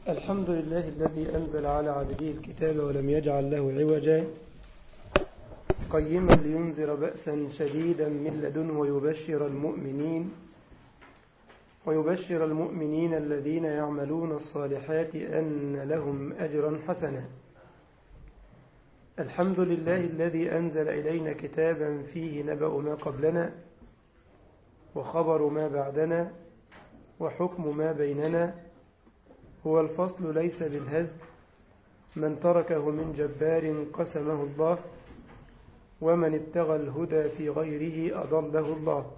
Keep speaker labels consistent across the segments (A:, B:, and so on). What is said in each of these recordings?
A: الحمد لله الذي أنزل على عبده الكتاب ولم يجعل له عوجا قيما لينذر بأسا شديدا من لدنه ويبشر المؤمنين ويبشر المؤمنين الذين يعملون الصالحات أن لهم أجرا حسنا الحمد لله الذي أنزل إلينا كتابا فيه نبأ ما قبلنا وخبر ما بعدنا وحكم ما بيننا هو الفصل ليس بالهزل من تركه من جبار قسمه الله ومن ابتغى الهدى في غيره أضله الله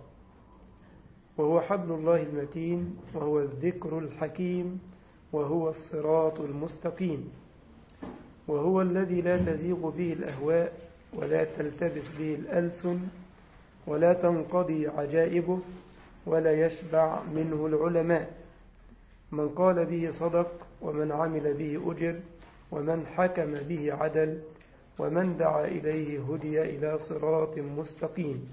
A: وهو حبل الله المتين وهو الذكر الحكيم وهو الصراط المستقيم وهو الذي لا تزيغ به الأهواء ولا تلتبس به الألسن ولا تنقضي عجائبه ولا يشبع منه العلماء من قال به صدق ومن عمل به أجر ومن حكم به عدل ومن دعا إليه هدي إلى صراط مستقيم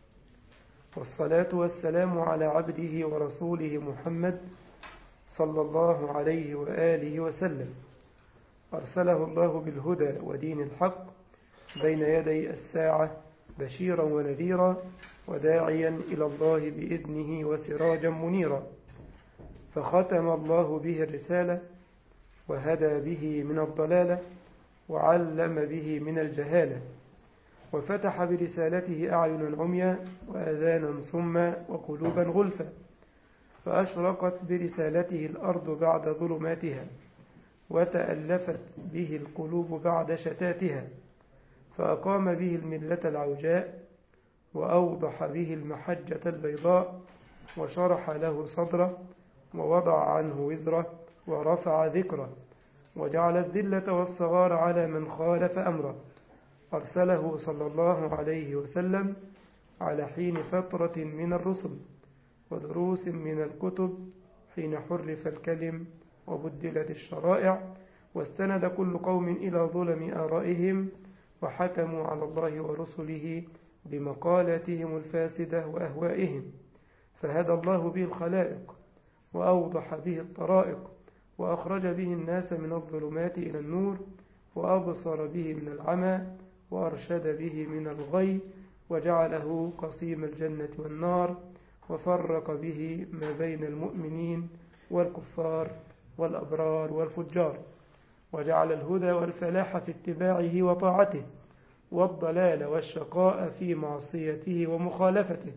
A: والصلاة والسلام على عبده ورسوله محمد صلى الله عليه وآله وسلم أرسله الله بالهدى ودين الحق بين يدي الساعة بشيرا ونذيرا وداعيا إلى الله بإذنه وسراجا منيرا فختم الله به الرسالة وهدى به من الضلالة وعلم به من الجهالة وفتح برسالته أعينا عميا وأذانا صما وقلوبا غلفا فأشرقت برسالته الأرض بعد ظلماتها وتألفت به القلوب بعد شتاتها فأقام به الملة العوجاء وأوضح به المحجة البيضاء وشرح له صدره ووضع عنه وزره ورفع ذكره وجعل الذلة والصغار على من خالف أمره أرسله صلى الله عليه وسلم على حين فترة من الرسل ودروس من الكتب حين حرف الكلم وبدلت الشرائع واستند كل قوم إلى ظلم آرائهم وحكموا على الله ورسله بمقالاتهم الفاسدة وأهوائهم فهدى الله به الخلائق وأوضح به الطرائق وأخرج به الناس من الظلمات إلى النور وأبصر به من العمى وأرشد به من الغي وجعله قصيم الجنة والنار وفرق به ما بين المؤمنين والكفار والأبرار والفجار وجعل الهدى والفلاح في اتباعه وطاعته والضلال والشقاء في معصيته ومخالفته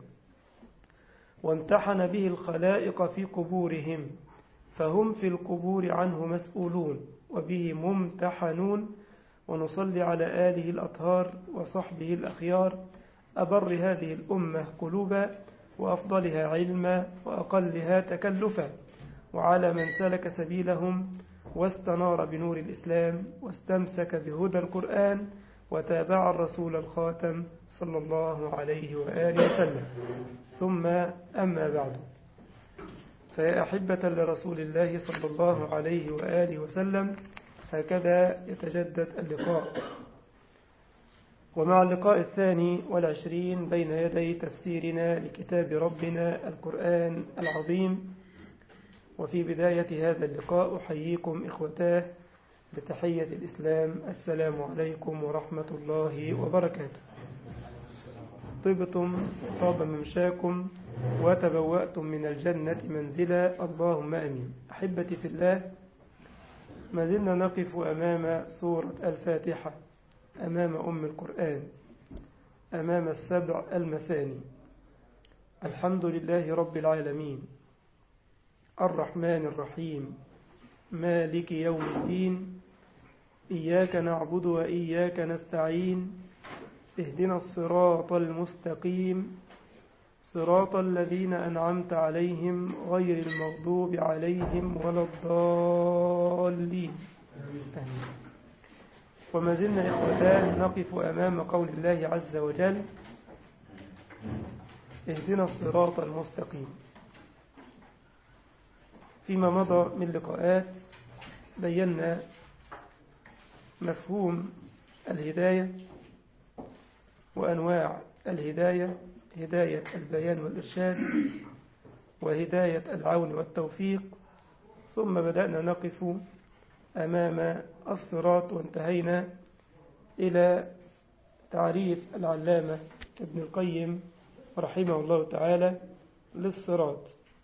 A: وامتحن به الخلائق في قبورهم فهم في القبور عنه مسؤولون وبه ممتحنون ونصلي على آله الأطهار وصحبه الأخيار أبر هذه الأمة قلوبا وأفضلها علما وأقلها تكلفا وعلى من سلك سبيلهم واستنار بنور الإسلام واستمسك بهدى القرآن وتابع الرسول الخاتم صلى الله عليه وآله وسلم ثم أما بعد فيا أحبة لرسول الله صلى الله عليه وآله وسلم هكذا يتجدد اللقاء ومع اللقاء الثاني والعشرين بين يدي تفسيرنا لكتاب ربنا القرآن العظيم وفي بداية هذا اللقاء أحييكم إخوتاه بتحية الإسلام السلام عليكم ورحمة الله وبركاته طبتم طاب ممشاكم وتبوأتم من الجنة منزلا اللهم أمين أحبتي في الله ما زلنا نقف أمام سورة الفاتحة أمام أم القرآن أمام السبع المثاني الحمد لله رب العالمين الرحمن الرحيم مالك يوم الدين إياك نعبد وإياك نستعين اهدنا الصراط المستقيم صراط الذين أنعمت عليهم غير المغضوب عليهم ولا الضالين آمين وما زلنا إخوتان نقف أمام قول الله عز وجل اهدنا الصراط المستقيم فيما مضى من لقاءات بينا مفهوم الهداية وأنواع الهداية هداية البيان والإرشاد وهداية العون والتوفيق ثم بدأنا نقف أمام الصراط وانتهينا إلى تعريف العلامة ابن القيم رحمه الله تعالى للصراط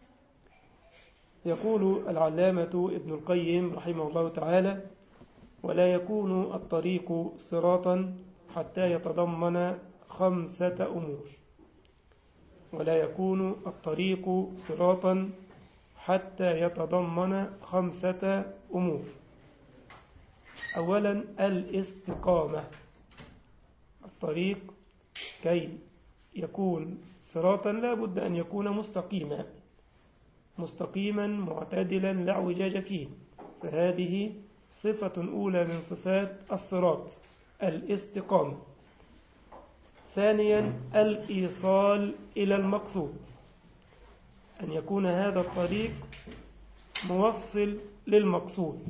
A: يقول العلامة ابن القيم رحمه الله تعالى ولا يكون الطريق صراطا حتى يتضمن خمسة أمور ولا يكون الطريق صراطا حتى يتضمن خمسة أمور أولا الاستقامة الطريق كي يكون صراطا لا بد أن يكون مستقيما مستقيما معتدلا لا اعوجاج فيه فهذه صفة أولى من صفات الصراط الاستقامة ثانيا الإيصال إلى المقصود أن يكون هذا الطريق موصل للمقصود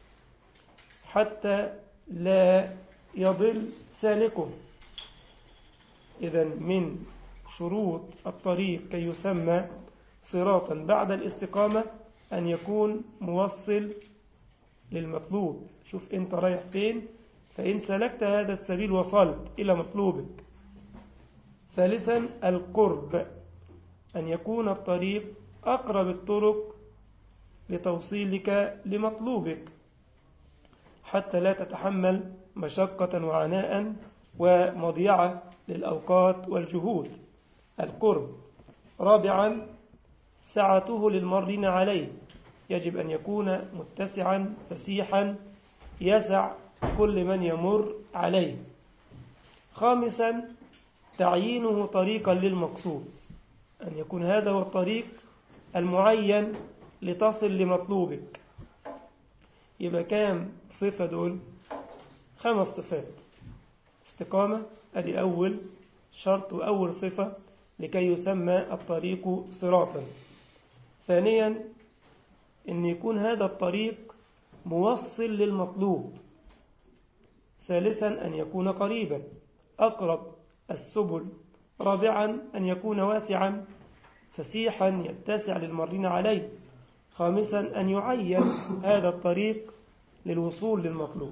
A: حتى لا يضل سالكه إذا من شروط الطريق كي يسمى صراطا بعد الاستقامة أن يكون موصل للمطلوب شوف أنت رايح فين فإن سلكت هذا السبيل وصلت إلى مطلوبك ثالثا القرب أن يكون الطريق أقرب الطرق لتوصيلك لمطلوبك حتى لا تتحمل مشقة وعناء ومضيعة للأوقات والجهود القرب رابعا سعته للمرين عليه يجب أن يكون متسعا فسيحا يسع كل من يمر عليه خامسا تعيينه طريقا للمقصود أن يكون هذا هو الطريق المعين لتصل لمطلوبك يبقى كام صفة دول خمس صفات استقامة أدي أول شرط وأول صفة لكي يسمى الطريق صراطا ثانيا أن يكون هذا الطريق موصل للمطلوب ثالثا أن يكون قريبا أقرب السبل رابعا أن يكون واسعا فسيحا يتسع للمرين عليه خامسا أن يعين هذا الطريق للوصول للمطلوب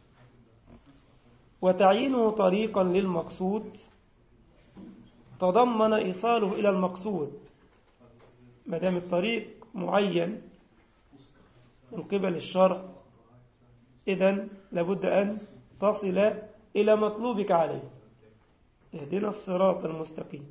A: وتعيينه طريقا للمقصود تضمن إيصاله إلى المقصود ما دام الطريق معين من قبل الشرع إذا لابد أن تصل إلى مطلوبك عليه اهدنا الصراط المستقيم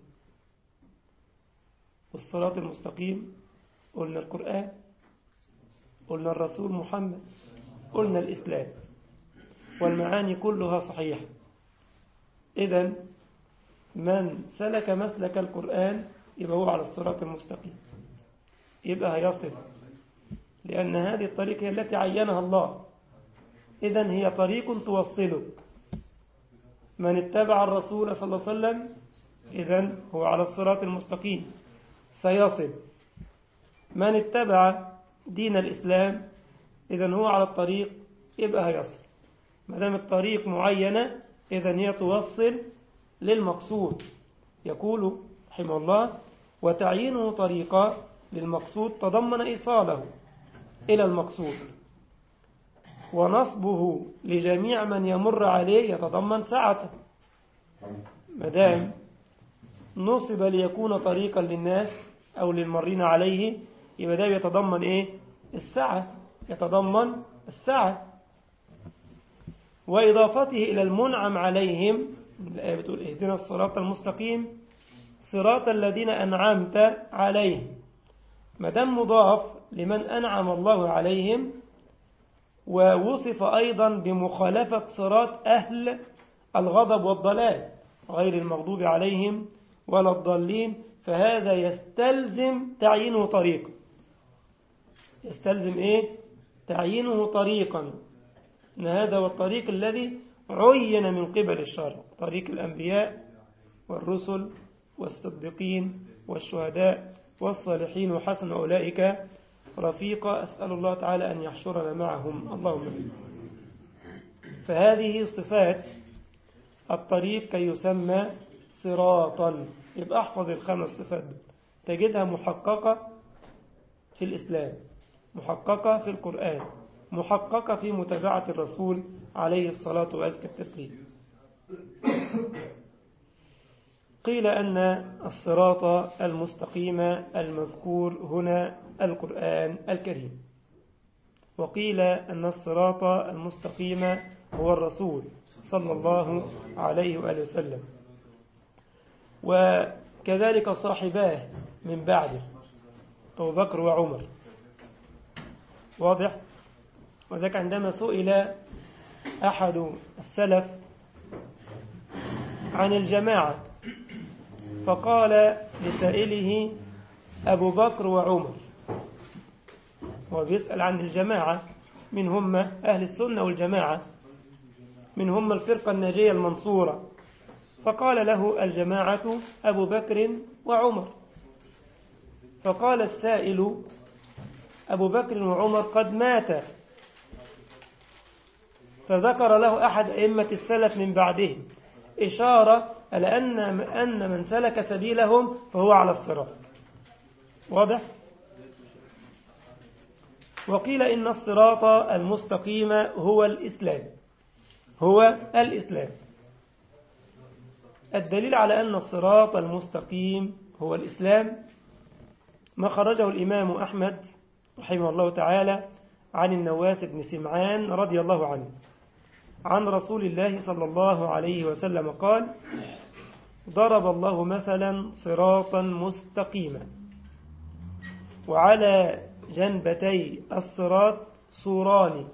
A: والصراط المستقيم قلنا القرآن قلنا الرسول محمد قلنا الإسلام والمعاني كلها صحيحة إذا من سلك مسلك القرآن يبقى هو على الصراط المستقيم يبقى هيصل لأن هذه الطريق هي التي عينها الله إذا هي طريق توصلك من اتبع الرسول صلى الله عليه وسلم إذا هو على الصراط المستقيم سيصل من اتبع دين الإسلام إذا هو على الطريق يبقى هيصل ما دام الطريق معينة إذا هي توصل للمقصود يقول رحمه الله وتعيينه طريقة للمقصود تضمن إيصاله إلى المقصود ونصبه لجميع من يمر عليه يتضمن سعته مدام نصب ليكون طريقا للناس أو للمرين عليه يبقى ده يتضمن إيه السعة يتضمن السعة وإضافته إلى المنعم عليهم الآية بتقول اهدنا الصراط المستقيم صراط الذين أنعمت عليهم مدام مضاف لمن أنعم الله عليهم ووصف أيضا بمخالفة صراط أهل الغضب والضلال غير المغضوب عليهم ولا الضالين فهذا يستلزم تعيينه طريقا يستلزم إيه؟ تعيينه طريقا إن هذا هو الطريق الذي عين من قبل الشرع طريق الأنبياء والرسل والصديقين والشهداء والصالحين وحسن أولئك رفيقا أسأل الله تعالى أن يحشرنا معهم اللهم فهذه صفات الطريق كي يسمى صراطا يبقى احفظ الخمس صفات تجدها محققة في الإسلام محققة في القرآن محققة في متابعة الرسول عليه الصلاة وأزكى التسليم قيل أن الصراط المستقيم المذكور هنا القرآن الكريم وقيل أن الصراط المستقيم هو الرسول صلى الله عليه وآله وسلم وكذلك صاحباه من بعده أبو بكر وعمر واضح وذلك عندما سئل أحد السلف عن الجماعة فقال لسائله أبو بكر وعمر هو بيسأل عن الجماعة من هم أهل السنة والجماعة من هم الفرقة الناجية المنصورة فقال له الجماعة أبو بكر وعمر فقال السائل أبو بكر وعمر قد مات فذكر له أحد أئمة السلف من بعدهم إشارة على أن أن من سلك سبيلهم فهو على الصراط واضح؟ وقيل إن الصراط المستقيم هو الإسلام هو الإسلام الدليل على أن الصراط المستقيم هو الإسلام ما خرجه الإمام أحمد رحمه الله تعالى عن النواس بن سمعان رضي الله عنه عن رسول الله صلى الله عليه وسلم قال ضرب الله مثلا صراطا مستقيما وعلى جنبتي الصراط سوران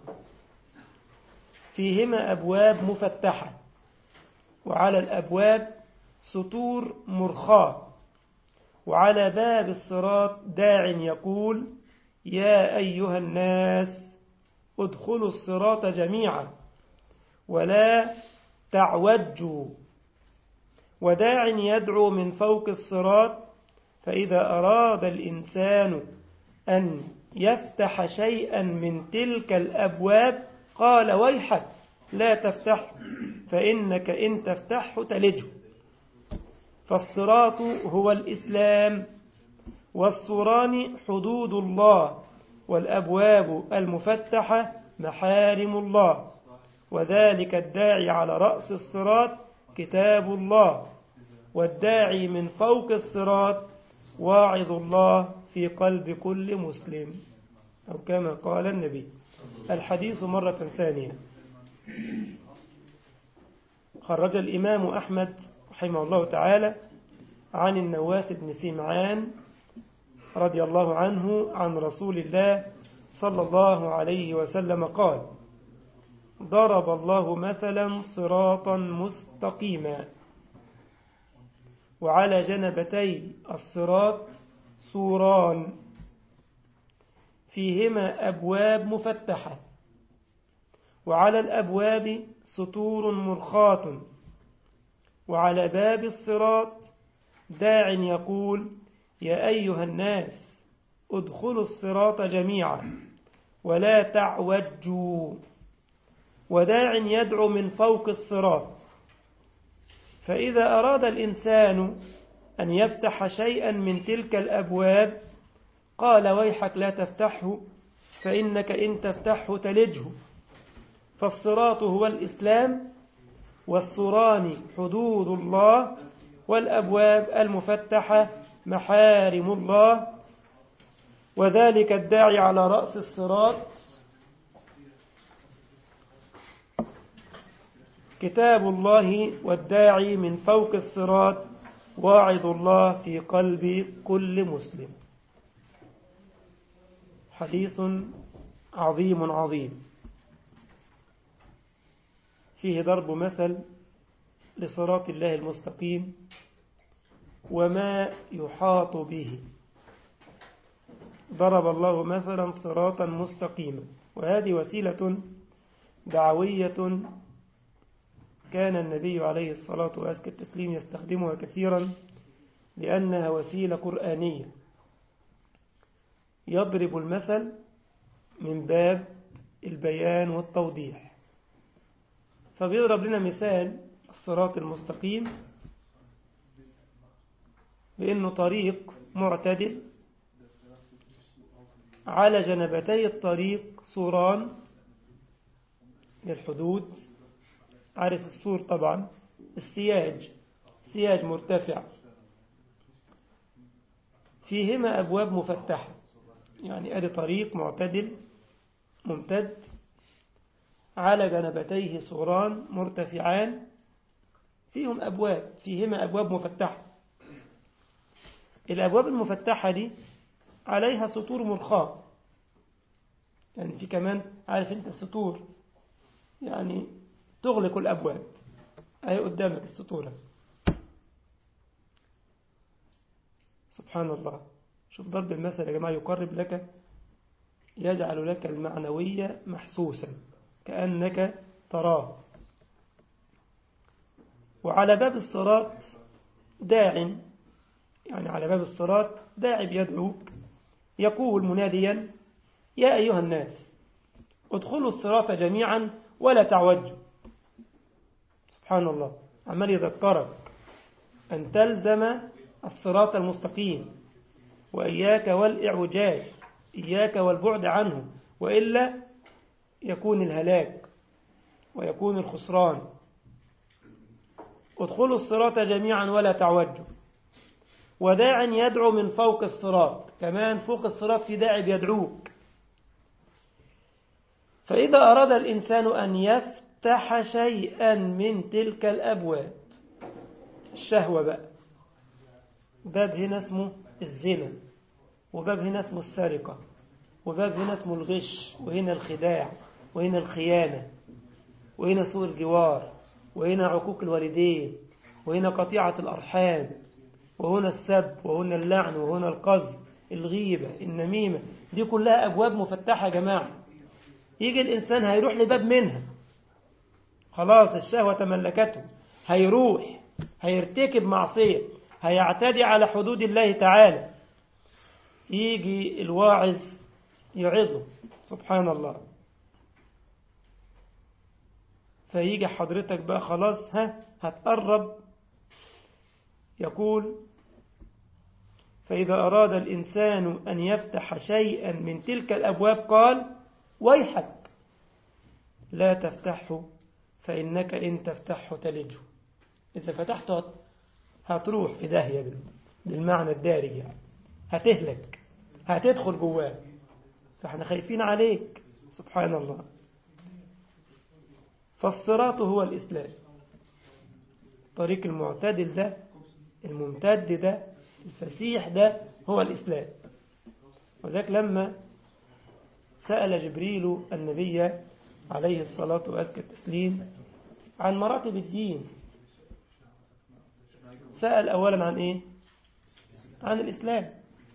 A: فيهما أبواب مفتحة وعلى الأبواب سطور مرخاة وعلى باب الصراط داع يقول يا أيها الناس ادخلوا الصراط جميعا ولا تعوجوا وداع يدعو من فوق الصراط فإذا أراد الإنسان أن يفتح شيئا من تلك الأبواب قال ويحك لا تفتح فإنك إن تفتحه تلجه فالصراط هو الإسلام والصوران حدود الله والأبواب المفتحة محارم الله وذلك الداعي على رأس الصراط كتاب الله والداعي من فوق الصراط واعظ الله في قلب كل مسلم أو كما قال النبي الحديث مرة ثانية خرج الإمام أحمد رحمه الله تعالى عن النواس بن سمعان رضي الله عنه عن رسول الله صلى الله عليه وسلم قال ضرب الله مثلا صراطا مستقيما وعلى جنبتي الصراط سوران فيهما أبواب مفتحة وعلى الأبواب سطور مرخاة وعلى باب الصراط داع يقول يا أيها الناس ادخلوا الصراط جميعا ولا تعوجوا وداع يدعو من فوق الصراط فإذا أراد الإنسان أن يفتح شيئا من تلك الأبواب قال ويحك لا تفتحه فإنك إن تفتحه تلجه فالصراط هو الإسلام والسران حدود الله والأبواب المفتحة محارم الله وذلك الداعي على رأس الصراط كتاب الله والداعي من فوق الصراط واعظ الله في قلب كل مسلم حديث عظيم عظيم فيه ضرب مثل لصراط الله المستقيم وما يحاط به ضرب الله مثلا صراطا مستقيما وهذه وسيلة دعوية كان النبي عليه الصلاة وأزكى التسليم يستخدمها كثيرا لأنها وسيلة قرآنية يضرب المثل من باب البيان والتوضيح فبيضرب لنا مثال الصراط المستقيم بأنه طريق معتدل على جنبتي الطريق سوران للحدود عارف السور طبعا السياج سياج مرتفع فيهما أبواب مفتحة يعني أدي طريق معتدل ممتد على جنبتيه سوران مرتفعان فيهم أبواب فيهما أبواب مفتحة الأبواب المفتحة دي عليها سطور مرخاة يعني في كمان عارف انت السطور يعني تغلق الأبواب أهي قدامك السطورة سبحان الله شوف ضرب المثل يا جماعة يقرب لك يجعل لك المعنوية محسوسا كأنك تراه وعلى باب الصراط داع يعني على باب الصراط داع بيدعوك يقول مناديا يا أيها الناس ادخلوا الصراط جميعا ولا تعوجوا سبحان الله عمال يذكرك أن تلزم الصراط المستقيم وإياك والإعوجاج إياك والبعد عنه وإلا يكون الهلاك ويكون الخسران ادخلوا الصراط جميعا ولا تعوجوا وداع يدعو من فوق الصراط كمان فوق الصراط في داعي بيدعوك فإذا أراد الإنسان أن يفتح شيئا من تلك الأبواب الشهوة بقى باب هنا اسمه الزنا وباب هنا اسمه السرقة وباب هنا اسمه الغش وهنا الخداع وهنا الخيانة وهنا سوء الجوار وهنا عقوق الوالدين وهنا قطيعة الأرحام وهنا السب وهنا اللعن وهنا القذف الغيبة النميمة دي كلها أبواب مفتحة يا جماعة يجي الإنسان هيروح لباب منها خلاص الشهوة تملكته هيروح هيرتكب معصية هيعتدي على حدود الله تعالى يجي الواعظ يعظه سبحان الله فيجي حضرتك بقى خلاص ها هتقرب يقول فإذا أراد الإنسان أن يفتح شيئا من تلك الأبواب قال ويحك لا تفتحه فإنك إن تفتحه تلجه إذا فتحته هتروح في داهية بالمعنى الدارج يعني هتهلك هتدخل جواه فاحنا خايفين عليك سبحان الله فالصراط هو الإسلام طريق المعتدل ده الممتد ده الفسيح ده هو الإسلام وذلك لما سأل جبريل النبي عليه الصلاة وأزكى التسليم عن مراتب الدين سأل أولا عن إيه عن الإسلام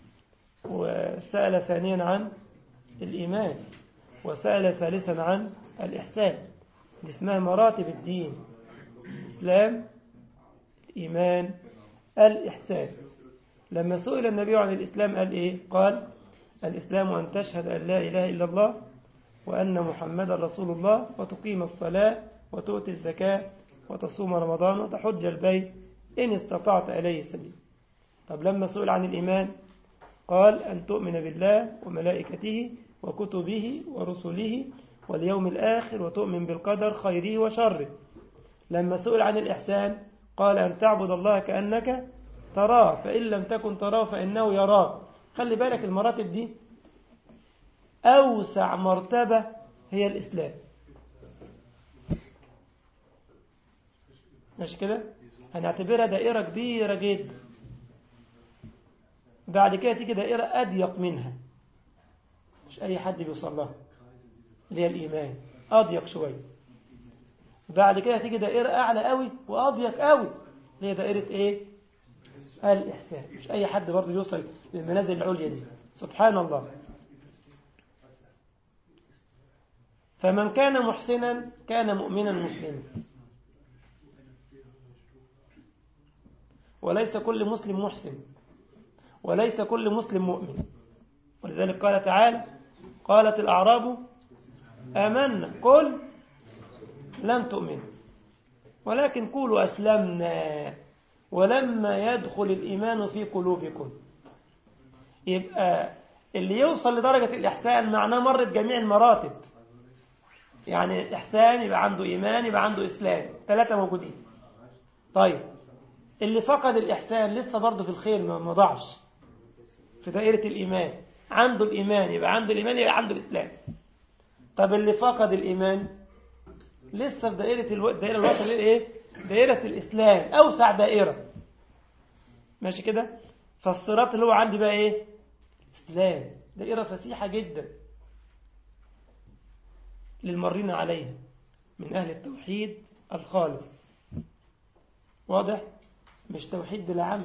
A: وسأل ثانيا عن الإيمان وسأل ثالثا عن الإحسان دي اسمها مراتب الدين الإسلام الإيمان الإحسان لما سئل النبي عن الإسلام قال إيه قال الإسلام أن تشهد أن لا إله إلا الله وأن محمد رسول الله وتقيم الصلاة وتؤتي الزكاة وتصوم رمضان وتحج البيت إن استطعت إليه سبيل طب لما سئل عن الإيمان قال أن تؤمن بالله وملائكته وكتبه ورسله واليوم الآخر وتؤمن بالقدر خيره وشره لما سئل عن الإحسان قال أن تعبد الله كأنك تراه فإن لم تكن تراه فإنه يراك خلي بالك المراتب دي أوسع مرتبة هي الإسلام مش كده هنعتبرها دائرة كبيرة جدا بعد كده تيجي دائرة أضيق منها مش أي حد بيوصل لها اللي هي الإيمان أضيق شوية بعد كده تيجي دائرة أعلى قوي وأضيق قوي اللي هي دائرة إيه الإحسان مش أي حد برضه يوصل للمنازل العليا دي سبحان الله فمن كان محسنا كان مؤمنا مسلما وليس كل مسلم محسن وليس كل مسلم مؤمن ولذلك قال تعالى قالت الأعراب آمنا قل لم تؤمن ولكن قولوا أسلمنا ولما يدخل الإيمان في قلوبكم يبقى اللي يوصل لدرجة الإحسان معناه مر بجميع المراتب يعني إحسان يبقى عنده إيمان يبقى عنده إسلام ثلاثة موجودين طيب اللي فقد الإحسان لسه برضه في الخير ما ضاعش في دائرة الإيمان عنده الإيمان يبقى عنده الإيمان يبقى عنده الإسلام طب اللي فقد الإيمان لسه في دائرة الو... دائرة الوصل إيه؟ دائرة الإسلام أوسع دائرة ماشي كده فالصراط اللي هو عندي بقى إيه إسلام دائرة فسيحة جدا للمرين عليها من أهل التوحيد الخالص واضح مش توحيد بلا عمل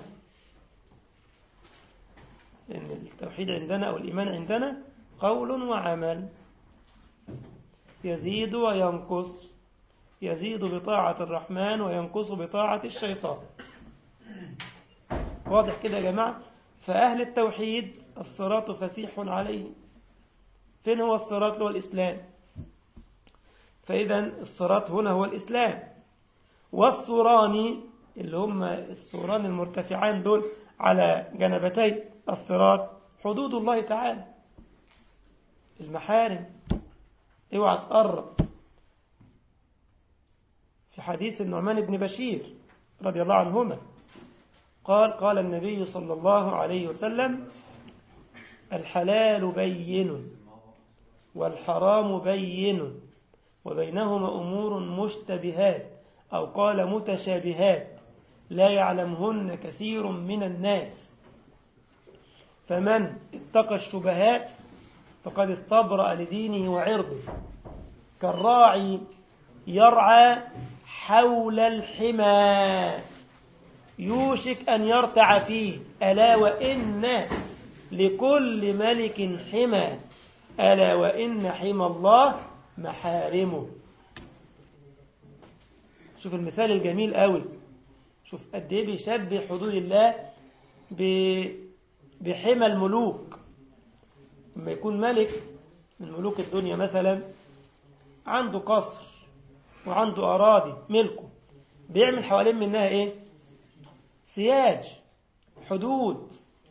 A: لأن التوحيد عندنا أو الإيمان عندنا قول وعمل يزيد وينقص يزيد بطاعة الرحمن وينقص بطاعة الشيطان واضح كده يا جماعة فأهل التوحيد الصراط فسيح عليه فين هو الصراط هو الإسلام فإذا الصراط هنا هو الإسلام والصوران اللي هم الصوران المرتفعان دول على جنبتي الصراط حدود الله تعالى المحارم اوعى تقرب في حديث النعمان بن بشير رضي الله عنهما قال قال النبي صلى الله عليه وسلم الحلال بين والحرام بين وبينهما أمور مشتبهات أو قال متشابهات لا يعلمهن كثير من الناس فمن اتقى الشبهات فقد استبرأ لدينه وعرضه كالراعي يرعى حول الحمى يوشك أن يرتع فيه ألا وإن لكل ملك حمى ألا وإن حمى الله محارمه شوف المثال الجميل قوي شوف قد ايه بيشبه حدود الله بحمى الملوك لما يكون ملك من ملوك الدنيا مثلا عنده قصر وعنده أراضي ملكه بيعمل حوالين منها ايه سياج حدود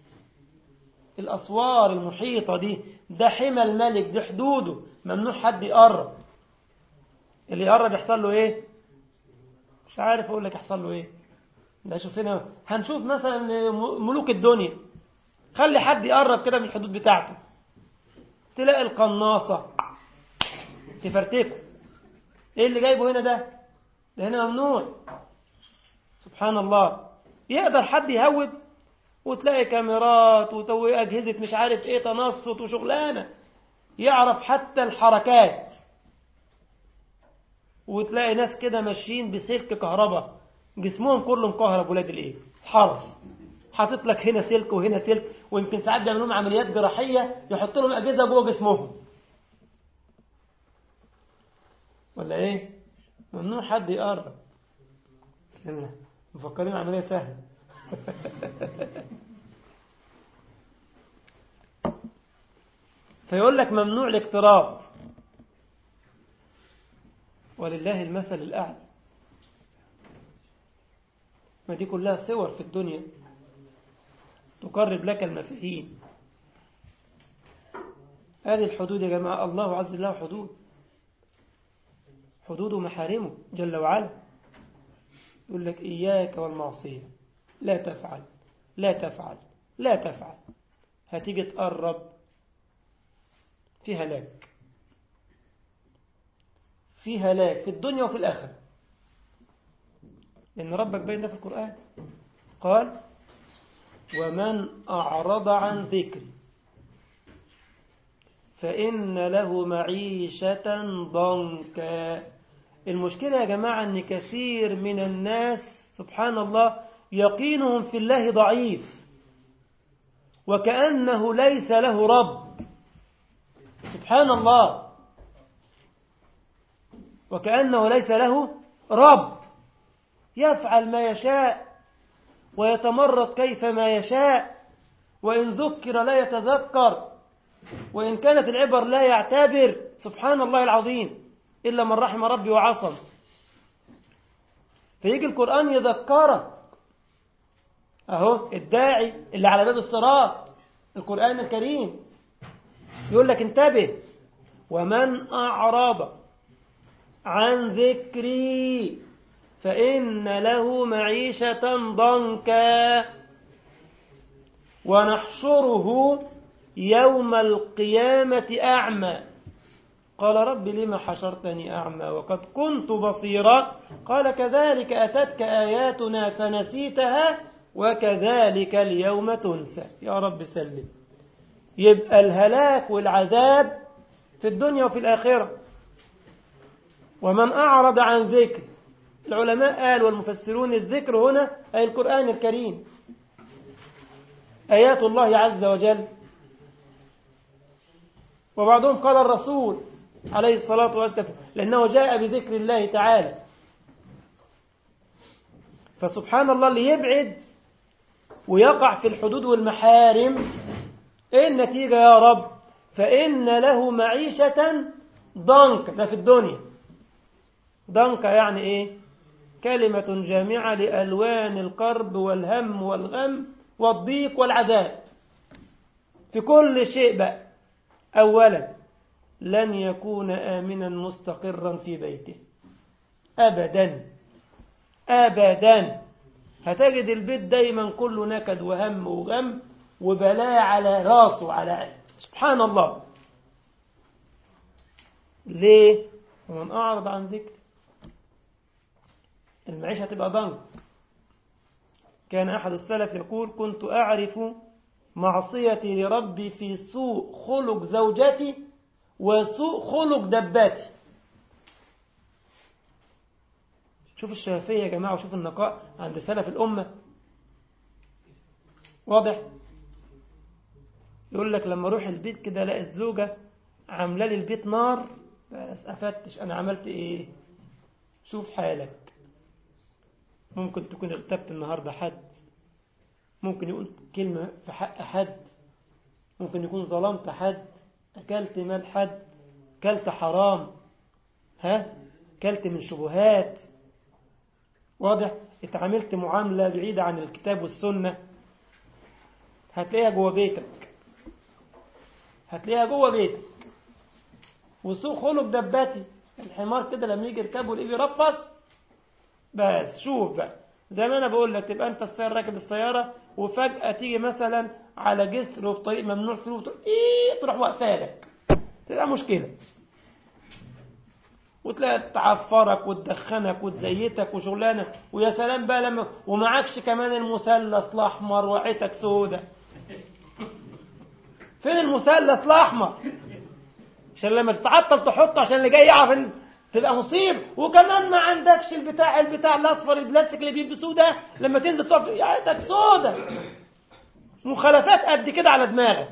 A: الأسوار المحيطة دي ده حمى الملك دي حدوده ممنوع حد يقرب اللي يقرب يحصل له ايه مش عارف اقول لك يحصل له ايه ده شوف هنا هنشوف مثلا ملوك الدنيا خلي حد يقرب كده من الحدود بتاعته تلاقي القناصة تفرتكه ايه اللي جايبه هنا ده ده هنا ممنوع سبحان الله يقدر حد يهوب وتلاقي كاميرات وأجهزة مش عارف ايه تنصت وشغلانة يعرف حتى الحركات وتلاقي ناس كده ماشيين بسلك كهرباء جسمهم كله مكهرب ولاد الايه حرف حاطط لك هنا سلك وهنا سلك ويمكن ساعات بيعملوا لهم عمليات جراحيه يحط لهم اجهزه جوه جسمهم ولا ايه ممنوع حد يقرب مفكرين عمليه سهله فيقول لك ممنوع الاقتراب ولله المثل الأعلى ما دي كلها صور في الدنيا تقرب لك المفاهيم هذه الحدود يا جماعة الله عز وجل حدود حدود محارمه جل وعلا يقول لك إياك والمعصية لا تفعل لا تفعل لا تفعل هتيجي تقرب في هلاك في هلاك في الدنيا وفي الآخرة لأن ربك بين ده في القرآن قال ومن أعرض عن ذكري فإن له معيشة ضنكا المشكلة يا جماعة أن كثير من الناس سبحان الله يقينهم في الله ضعيف وكأنه ليس له رب سبحان الله وكأنه ليس له رب يفعل ما يشاء ويتمرد كيف ما يشاء وإن ذكر لا يتذكر وإن كانت العبر لا يعتبر سبحان الله العظيم إلا من رحم ربي وعصم فيجي القرآن يذكرك أهو الداعي اللي على باب الصراط القرآن الكريم يقول لك انتبه ومن أعرض عن ذكري فإن له معيشة ضنكا ونحشره يوم القيامة أعمى قال رب لما حشرتني أعمى وقد كنت بصيرا قال كذلك أتتك آياتنا فنسيتها وكذلك اليوم تنسى يا رب سلم يبقى الهلاك والعذاب في الدنيا وفي الآخرة ومن أعرض عن ذكر العلماء قال والمفسرون الذكر هنا أي القرآن الكريم آيات الله عز وجل وبعضهم قال الرسول عليه الصلاة والسلام لأنه جاء بذكر الله تعالى فسبحان الله اللي يبعد ويقع في الحدود والمحارم ايه النتيجة يا رب فإن له معيشة ضنك ده في الدنيا ضنك يعني ايه كلمة جامعة لألوان القرب والهم والغم والضيق والعذاب في كل شيء بقى أولا لن يكون آمنا مستقرا في بيته أبدا أبدا هتجد البيت دايما كله نكد وهم وغم وبلاء على راسه وعلى سبحان الله ليه ومن أعرض عن ذكر المعيشة تبقى ضنك كان أحد السلف يقول كنت أعرف معصيتي لربي في سوء خلق زوجتي وسوء خلق دباتي شوف الشافية يا جماعة وشوف النقاء عند سلف الأمة واضح يقول لك لما اروح البيت كده الاقي الزوجة عامله لي البيت نار بس افتش انا عملت ايه شوف حالك ممكن تكون اغتبت النهاردة حد ممكن يقول كلمة في حق حد ممكن يكون ظلمت حد أكلت مال حد أكلت حرام ها أكلت من شبهات واضح اتعاملت معاملة بعيدة عن الكتاب والسنة هتلاقيها جوه بيتك هتلاقيها جوه بيتك وسوء خلق دباتي الحمار كده لما يجي يركبه يلاقيه يرفص بس شوف بقى زي ما انا بقول لك تبقى انت السيارة راكب السيارة وفجأة تيجي مثلا على جسر وفي طريق ممنوع فيه وتروح ايه تروح واقفالك تبقى مشكلة وتلاقي تعفرك وتدخنك وتزيتك وشغلانة ويا سلام بقى لما ومعكش كمان المثلث الأحمر وعيتك سودة فين المثلث الأحمر عشان لما تتعطل تحطه عشان اللي جاي يعرف ان تبقى مصيب وكمان ما عندكش البتاع البتاع الاصفر البلاستيك اللي بيلبسوه ده لما تنزل تقف يا عيتك سودة مخالفات قد كده على دماغك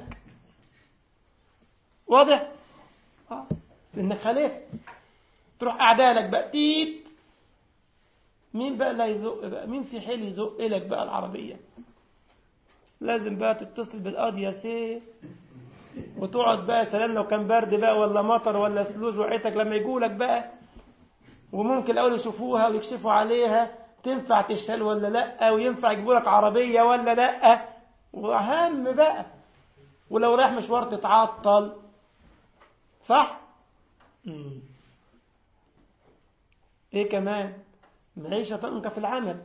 A: واضح؟ اه لانك خالفت تروح قاعدالك بقى تيت مين بقى اللي هيزق بقى مين في حيل يزق لك بقى العربية لازم بقى تتصل بالقاضي يا سي وتقعد بقى سلام لو كان برد بقى ولا مطر ولا فلوس وعيتك لما يجولك بقى وممكن الأول يشوفوها ويكشفوا عليها تنفع تشتغل ولا لا وينفع يجيبوا لك عربية ولا لا وأهم بقى ولو رايح مشوار تتعطل صح؟ مم. ايه كمان معيشة طنقة في العمل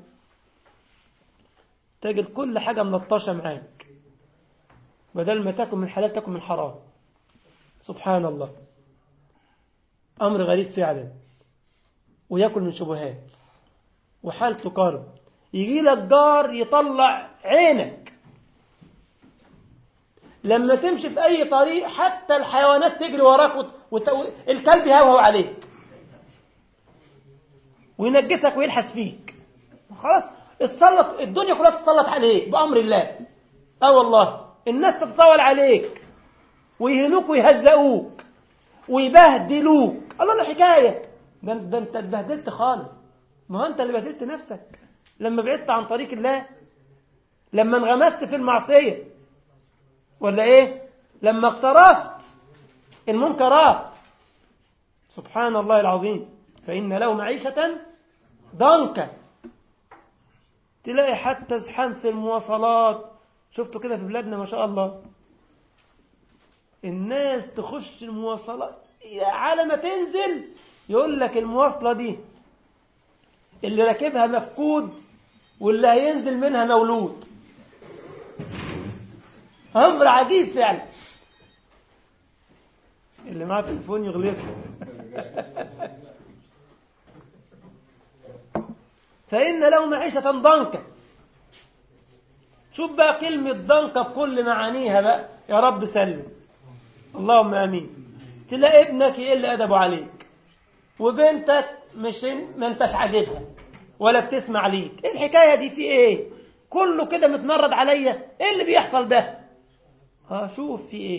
A: تجد كل حاجة ملطشة معاك بدل ما تكن من حلال تكن من حرام سبحان الله أمر غريب فعلا ويأكل من شبهات وحالته قرب يجي لك جار يطلع عينك لما تمشي في أي طريق حتى الحيوانات تجري وراك وت... وت... الكلب يهوهو عليك وينجسك ويلحس فيك خلاص اتسلط الدنيا كلها تتسلط عليك بأمر الله اه والله الناس تتطاول عليك ويهنوك ويهزقوك ويبهدلوك الله الحكاية ده, ده انت اتبهدلت خالص ما هو انت اللي بهدلت نفسك لما بعدت عن طريق الله لما انغمست في المعصية ولا ايه لما اقترفت المنكرات سبحان الله العظيم فإن له معيشة ضنكا تلاقي حتى زحام في المواصلات شفتوا كده في بلادنا ما شاء الله الناس تخش المواصلات على ما تنزل يقول لك المواصلة دي اللي راكبها مفقود واللي هينزل منها مولود أمر عجيب فعلا اللي معاه تليفون يغلقه فإن له معيشة ضنكا شوف بقى كلمة ضنكة بكل معانيها بقى يا رب سلم اللهم امين تلاقي ابنك يقل ادبه عليك وبنتك مش ما انتش عاجبها ولا بتسمع ليك ايه الحكايه دي في ايه كله كده متمرد عليا ايه اللي بيحصل ده اه شوف في ايه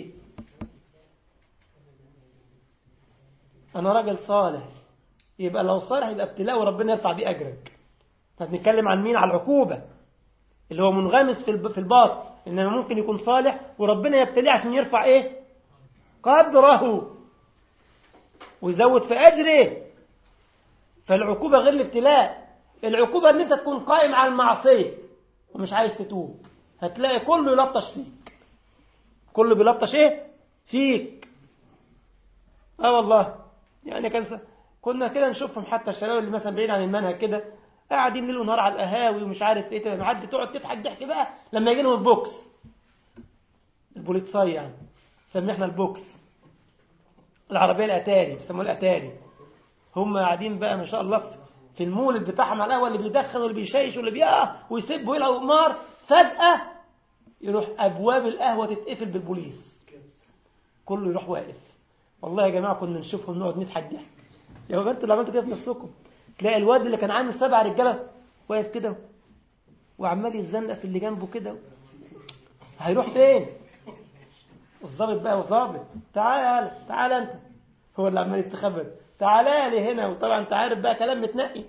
A: انا راجل صالح يبقى لو صالح يبقى ابتلاء وربنا يرفع بيه اجرك فبنتكلم عن مين على العقوبه اللي هو منغمس في في الباطل انما ممكن يكون صالح وربنا يبتليه عشان يرفع ايه قدره ويزود في اجره فالعقوبه غير الابتلاء العقوبه ان انت تكون قائم على المعصيه ومش عايز تتوب هتلاقي كله يلطش فيك كله بيلطش ايه فيك اه والله يعني كان س... كنا كده نشوفهم حتى الشباب اللي مثلا بعيد عن المنهج كده قاعدين ليل ونهار على القهاوي ومش عارف ايه تبقى معدي تقعد تضحك ضحك بقى لما يجي لهم البوكس البوليتساي يعني سميه احنا البوكس العربيه الاتاري بيسموه الاتاري هم قاعدين بقى ما شاء الله في المولد بتاعهم على القهوه اللي بيدخن واللي بيشيش واللي بيقع ويسب ويلعب قمار فجاه يروح ابواب القهوه تتقفل بالبوليس كله يروح واقف والله يا جماعه كنا نشوفهم نقعد نضحك ضحك يا بابا انتوا اللي عملتوا كده في نفسكم تلاقي الواد اللي كان عامل سبع رجاله واقف كده وعمال يتزنق في اللي جنبه كده هيروح فين الظابط بقى وظابط تعال يا تعال انت هو اللي عمال يستخبى تعال لي هنا وطبعا انت عارف بقى كلام متنقي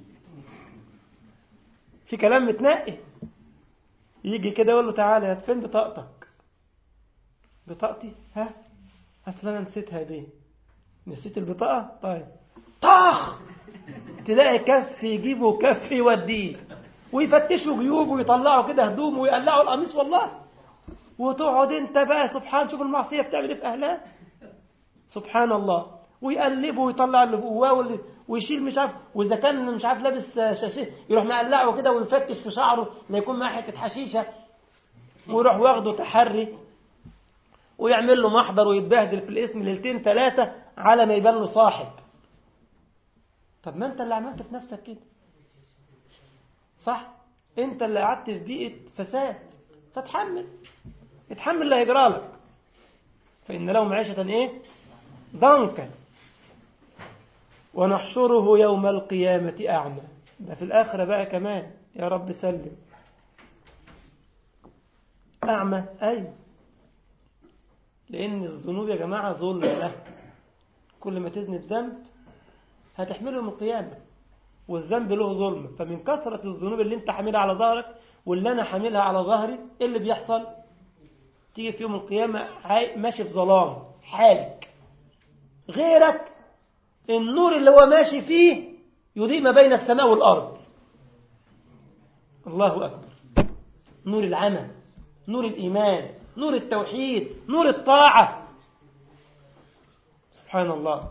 A: في كلام متنقي يجي كده يقول له تعالى يا فين بطاقتك بطاقتي ها اصل انا نسيتها دي نسيت البطاقه طيب طخ تلاقي كف يجيبه وكف يوديه ويفتشوا جيوبه ويطلعوا كده هدومه ويقلعوا القميص والله وتقعد انت بقى سبحان شوف المعصيه بتعمل ايه في اهلها سبحان الله ويقلبه ويطلع اللي جواه ويشيل مش عارف واذا كان مش عارف لابس شاشه يروح مقلعه كده ويفتش في شعره لا يكون معاه حته حشيشه ويروح واخده تحري ويعمل له محضر ويتبهدل في الاسم ليلتين ثلاثه على ما يبان له صاحب طب ما انت اللي عملت في نفسك كده صح انت اللي قعدت في بيئه فساد فتحمل اتحمل اللي هيجرى لك فان له معيشه ايه ضنكا ونحشره يوم القيامة أعمى ده في الآخرة بقى كمان يا رب سلم أعمى أيوة لأن الذنوب يا جماعة ظلم له كل ما تذنب ذنب هتحمله من القيامة والذنب له ظلم فمن كثرة الذنوب اللي انت حاملها على ظهرك واللي أنا حاملها على ظهري ايه اللي بيحصل تيجي في يوم القيامة ماشي في ظلام حالك غيرك النور اللي هو ماشي فيه يضيء ما بين السماء والأرض الله أكبر نور العمل نور الإيمان نور التوحيد نور الطاعة سبحان الله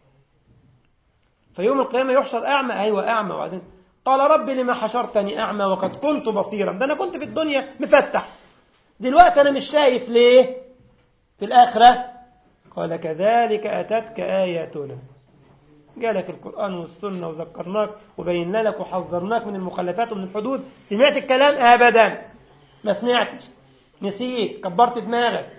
A: فيوم القيامة يحشر أعمى أيوة أعمى وبعدين قال رب لما حشرتني أعمى وقد كنت بصيرا ده أنا كنت في الدنيا مفتح دلوقتي أنا مش شايف ليه في الآخرة قال كذلك أتتك آياتنا جالك القرآن والسنة وذكرناك وبينا لك وحذرناك من المخلفات ومن الحدود سمعت الكلام أبدا ما سمعتش نسيت كبرت دماغك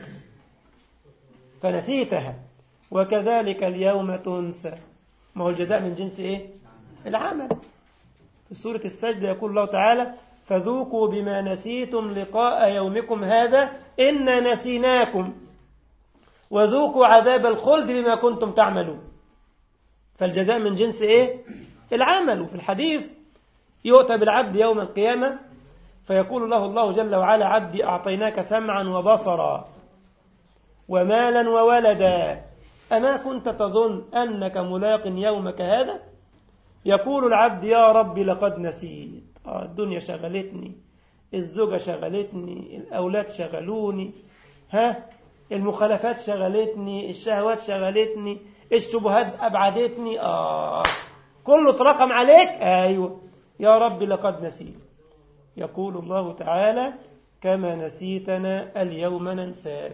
A: فنسيتها وكذلك اليوم تنسى ما هو الجزاء من جنس ايه العمل في سورة السجدة يقول الله تعالى فذوقوا بما نسيتم لقاء يومكم هذا إنا نسيناكم وذوقوا عذاب الخلد بما كنتم تعملون فالجزاء من جنس ايه العمل وفي الحديث يؤتى بالعبد يوم القيامة فيقول له الله جل وعلا عبدي أعطيناك سمعا وبصرا ومالا وولدا أما كنت تظن أنك ملاق يومك هذا يقول العبد يا رب لقد نسيت آه الدنيا شغلتني الزوجة شغلتني الأولاد شغلوني ها المخالفات شغلتني الشهوات شغلتني الشبهات أبعدتني آه كله اترقم عليك أيوة يا رب لقد نسيت يقول الله تعالى كما نسيتنا اليوم ننساك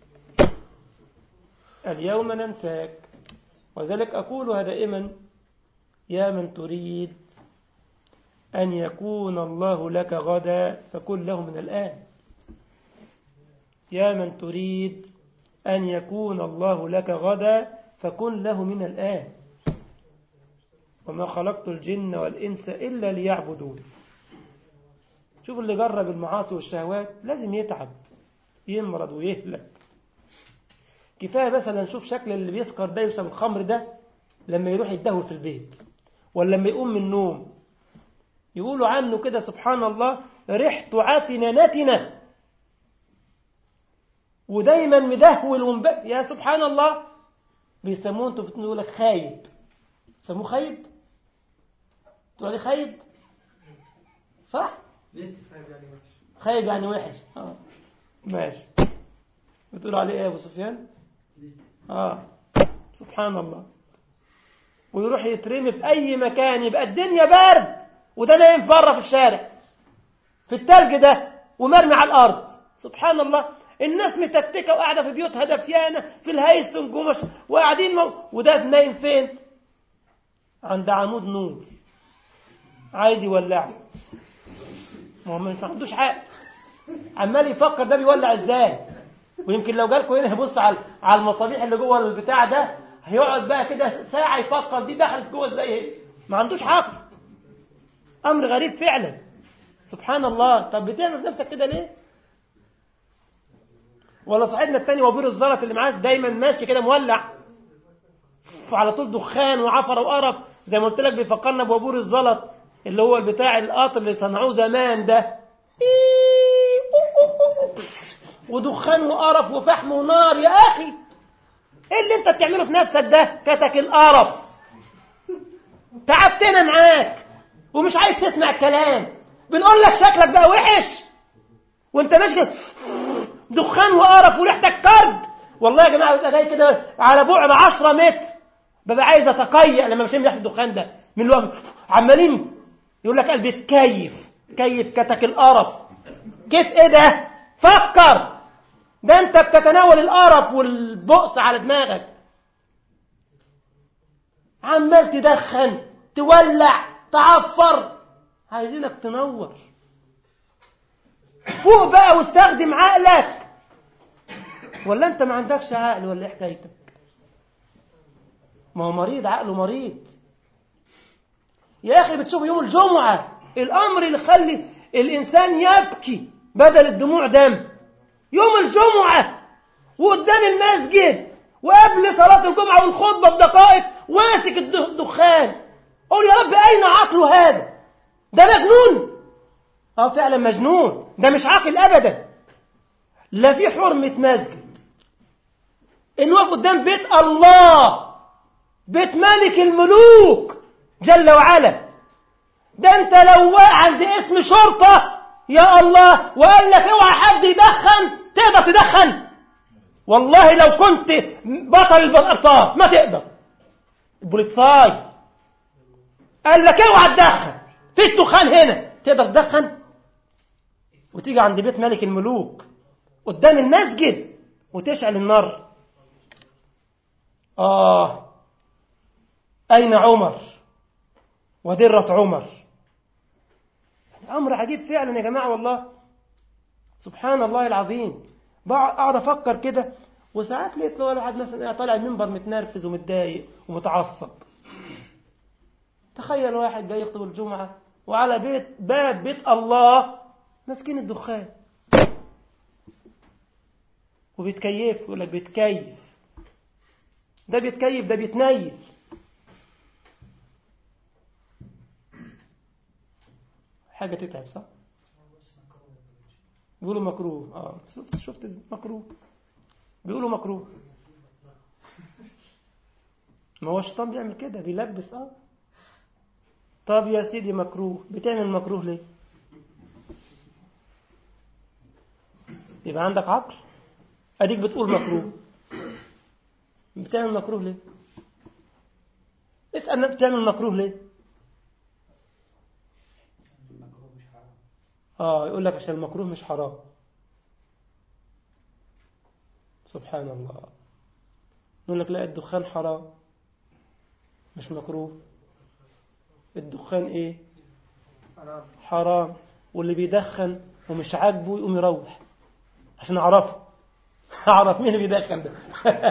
A: اليوم ننساك وذلك أقولها دائما يا من تريد أن يكون الله لك غدا فكن له من الآن يا من تريد أن يكون الله لك غدا فكن له من الآن وما خلقت الجن والإنس إلا ليعبدون شوف اللي جرب المعاصي والشهوات لازم يتعب يمرض ويهلك كفاية مثلا نشوف شكل اللي بيسكر ده يشرب الخمر ده لما يروح يتدهور في البيت ولا لما يقوم من النوم يقولوا عنه كده سبحان الله ريحته عفنة نتنة ودايما مدهول ومب... يا سبحان الله بيسموه انتوا بتقولوا لك خايب سموه خايب تقول عليه خايب صح خايب يعني وحش اه ماشي بتقولوا عليه ايه يا ابو سفيان اه سبحان الله ويروح يترمي في اي مكان يبقى الدنيا برد وده نايم بره في الشارع في التلج ده ومرمي على الارض سبحان الله الناس متكتكه وقاعده في بيوتها دفيانه في الهيسن جمش وقاعدين مو... وده نايم فين عند عمود نور عايز يولعه ما هو ما عندوش عقل عمال يفكر ده بيولع ازاي ويمكن لو جالكم هنا يبص على على المصابيح اللي جوه البتاع ده هيقعد بقى كده ساعه يفكر دي دخلت جوه ازاي ايه ما عندوش عقل امر غريب فعلا سبحان الله طب بتعمل في نفسك كده ليه ولا صاحبنا الثاني وبير الزلط اللي معاه دايما ماشي كده مولع وعلى طول دخان وعفره وقرف زي ما قلت لك بيفكرنا بوبور الزلط اللي هو بتاع القطر اللي صنعوه زمان ده ودخان وقرف وفحم ونار يا اخي ايه اللي انت بتعمله في نفسك ده كتك القرف تعبتنا معاك ومش عايز تسمع الكلام بنقول لك شكلك بقى وحش وانت ماشي كده دخان وقرف وريحتك كرب والله يا جماعه ببقى جاي كده على بعد 10 متر ببقى عايز اتقيأ لما بشم ريحه الدخان ده من الوقت عمالين يقول لك قلبي تكيف كيف كتك القرف كيف ايه ده فكر ده انت بتتناول القرف والبؤس على دماغك عمال تدخن تولع تعفر عايزينك تنور فوق بقى واستخدم عقلك ولا انت ما عندكش عقل ولا ايه حكايتك ما هو مريض عقله مريض يا اخي بتشوف يوم الجمعة الامر اللي يخلي الانسان يبكي بدل الدموع دم يوم الجمعة وقدام المسجد وقبل صلاة الجمعة والخطبة بدقائق ماسك الدخان قول يا رب أين عقله هذا ده مجنون اه فعلا مجنون ده مش عاقل أبدا لا في حرمة مسجد إنه واقف قدام بيت الله بيت ملك الملوك جل وعلا ده انت لو عند اسم شرطة يا الله وقال لك اوعى حد يدخن تقدر تدخن والله لو كنت بطل الابطال ما تقدر البوليساي قال لك اوعى تدخن فيش دخان هنا تقدر تدخن وتيجي عند بيت ملك الملوك قدام المسجد وتشعل النار آه أين عمر ودرة عمر أمر عجيب فعلا يا جماعة والله سبحان الله العظيم أقعد أفكر كده وساعات لقيت له واحد مثلا طالع المنبر متنرفز ومتضايق ومتعصب تخيل واحد جاي يخطب الجمعة وعلى بيت باب بيت الله ماسكين الدخان وبيتكيف يقول لك بيتكيف ده بيتكيف ده بيتنيف حاجة تتعب صح؟ بيقولوا مكروه اه شفت شفت مكروه بيقولوا مكروه ما هو الشيطان بيعمل كده بيلبس اه طب يا سيدي مكروه بتعمل مكروه ليه يبقى عندك عقل اديك بتقول مكروه بتعمل مكروه ليه اسال بتعمل مكروه ليه اه يقول لك عشان المكروه مش حرام سبحان الله يقول لك لا الدخان حرام مش مكروه الدخان ايه حرام واللي بيدخن ومش عاجبه يقوم يروح عشان اعرفه اعرف مين اللي بيدخن ده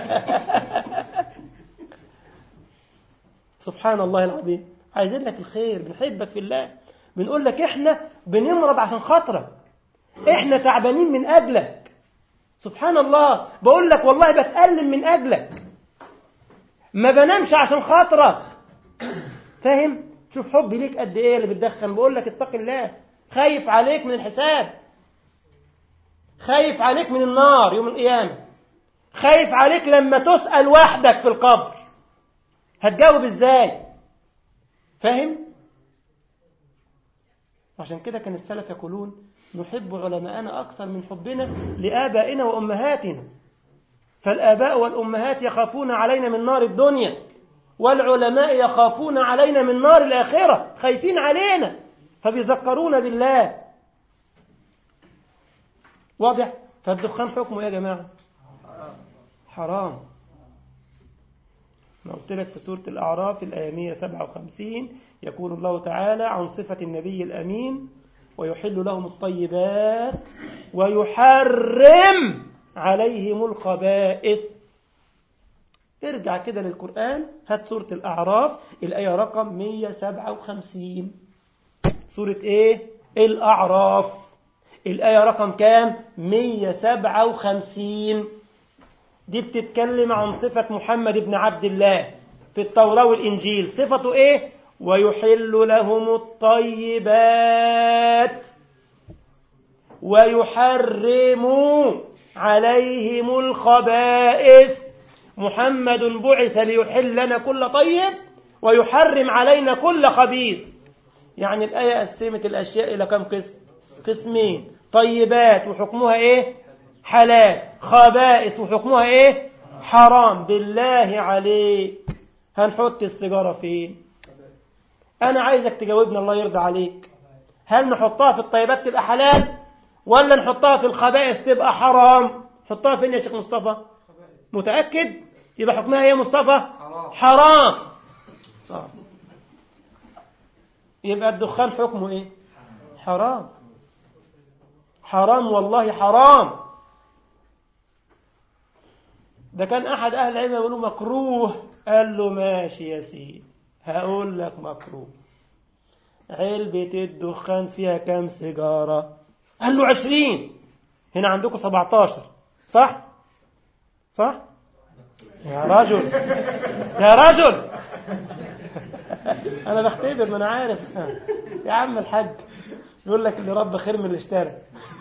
A: سبحان الله العظيم عايزين لك الخير بنحبك في الله بنقول لك احنا بنمرض عشان خاطرك احنا تعبانين من اجلك سبحان الله بقول لك والله بتألم من اجلك ما بنامش عشان خاطرك فاهم شوف حبي ليك قد ايه اللي بتدخن بقول لك اتق الله خايف عليك من الحساب خايف عليك من النار يوم القيامة خايف عليك لما تسأل وحدك في القبر هتجاوب ازاي فاهم عشان كده كان السلف يقولون نحب علماءنا أكثر من حبنا لآبائنا وأمهاتنا فالآباء والأمهات يخافون علينا من نار الدنيا والعلماء يخافون علينا من نار الآخرة خايفين علينا فبيذكرونا بالله واضح فالدخان حكمه يا جماعة حرام أنا قلت لك في سورة الأعراف الآية 157 يقول الله تعالى عن صفة النبي الأمين ويحل لهم الطيبات ويحرم عليهم الخبائث ارجع كده للقرآن هات سورة الأعراف الآية رقم 157 سورة إيه؟ الأعراف الآية رقم كام؟ 157 دي بتتكلم عن صفة محمد بن عبد الله في التوراة والإنجيل صفته إيه؟ ويحل لهم الطيبات ويحرم عليهم الخبائث محمد بعث ليحل لنا كل طيب ويحرم علينا كل خبيث يعني الآية قسمت الأشياء إلى كم قسم قسمين طيبات وحكمها إيه حلال خبائث وحكمها إيه حرام بالله عليك هنحط السيجارة فين أنا عايزك تجاوبني الله يرضى عليك هل نحطها في الطيبات تبقى حلال ولا نحطها في الخبائث تبقى حرام حطها فين يا شيخ مصطفى متأكد يبقى حكمها ايه يا مصطفى حرام, حرام. آه. يبقى الدخان حكمه ايه حرام حرام والله حرام ده كان احد اهل العلم يقول له مكروه قال له ماشي يا سيدي هقول لك مكروه علبة الدخان فيها كام سيجارة قال له عشرين هنا عندكم سبعتاشر صح صح يا رجل يا رجل انا بختبر ما انا عارف يا عم الحاج يقول لك اللي رب خير من اللي اشترى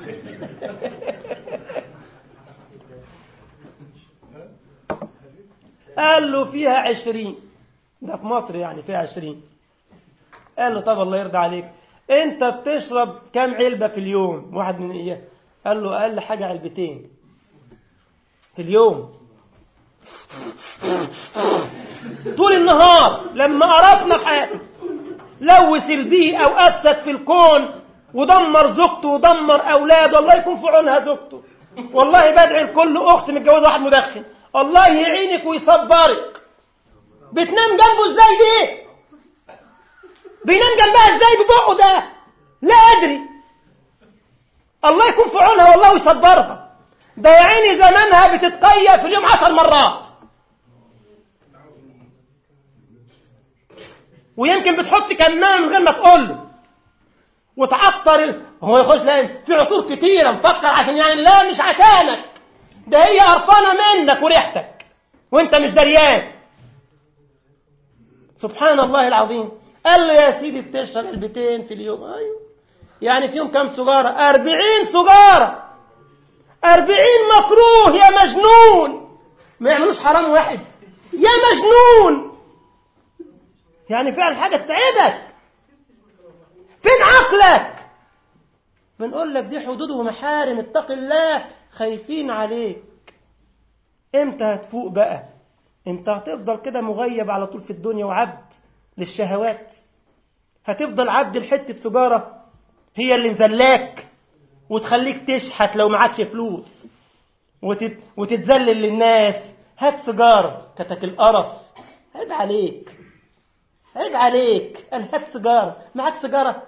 A: قال له فيها عشرين ده في مصر يعني فيها عشرين قال له طب الله يرضى عليك انت بتشرب كام علبة في اليوم واحد من اياه قال له اقل حاجة علبتين في اليوم طول النهار لما قرفنا في حياته لوث البيئة وأفسد في الكون ودمر زوجته ودمر أولاده الله يكون في عونها زوجته والله بدعي لكل أخت متجوزة واحد مدخن الله يعينك ويصبرك بتنام جنبه ازاي دي بينام جنبها ازاي ببقه ده لا أدري الله يكون في عونها والله ويصبرها ده يا عيني زمانها بتتقيا في اليوم عشر مرات ويمكن بتحط كمامة من غير ما تقول له وتعطر ال... هو يخش لا في عطور كتيرة مفكر عشان يعني لا مش عشانك ده هي قرفانة منك وريحتك وانت مش دريان سبحان الله العظيم قال له يا سيدي بتشرب علبتين في اليوم ايوه يعني في يوم كام سجارة أربعين سجارة أربعين مكروه يا مجنون ما يعملوش حرام واحد يا مجنون يعني فعلا حاجة تتعبك فين عقلك بنقول لك دي حدود ومحارم اتق الله خايفين عليك امتى هتفوق بقى انت هتفضل كده مغيب على طول في الدنيا وعبد للشهوات هتفضل عبد لحتة سجارة هي اللي مزلاك وتخليك تشحت لو معكش فلوس وتت... وتتذلل للناس هات سيجارة كتك القرف عيب عليك عيب عليك قال هات سيجارة معاك سيجارة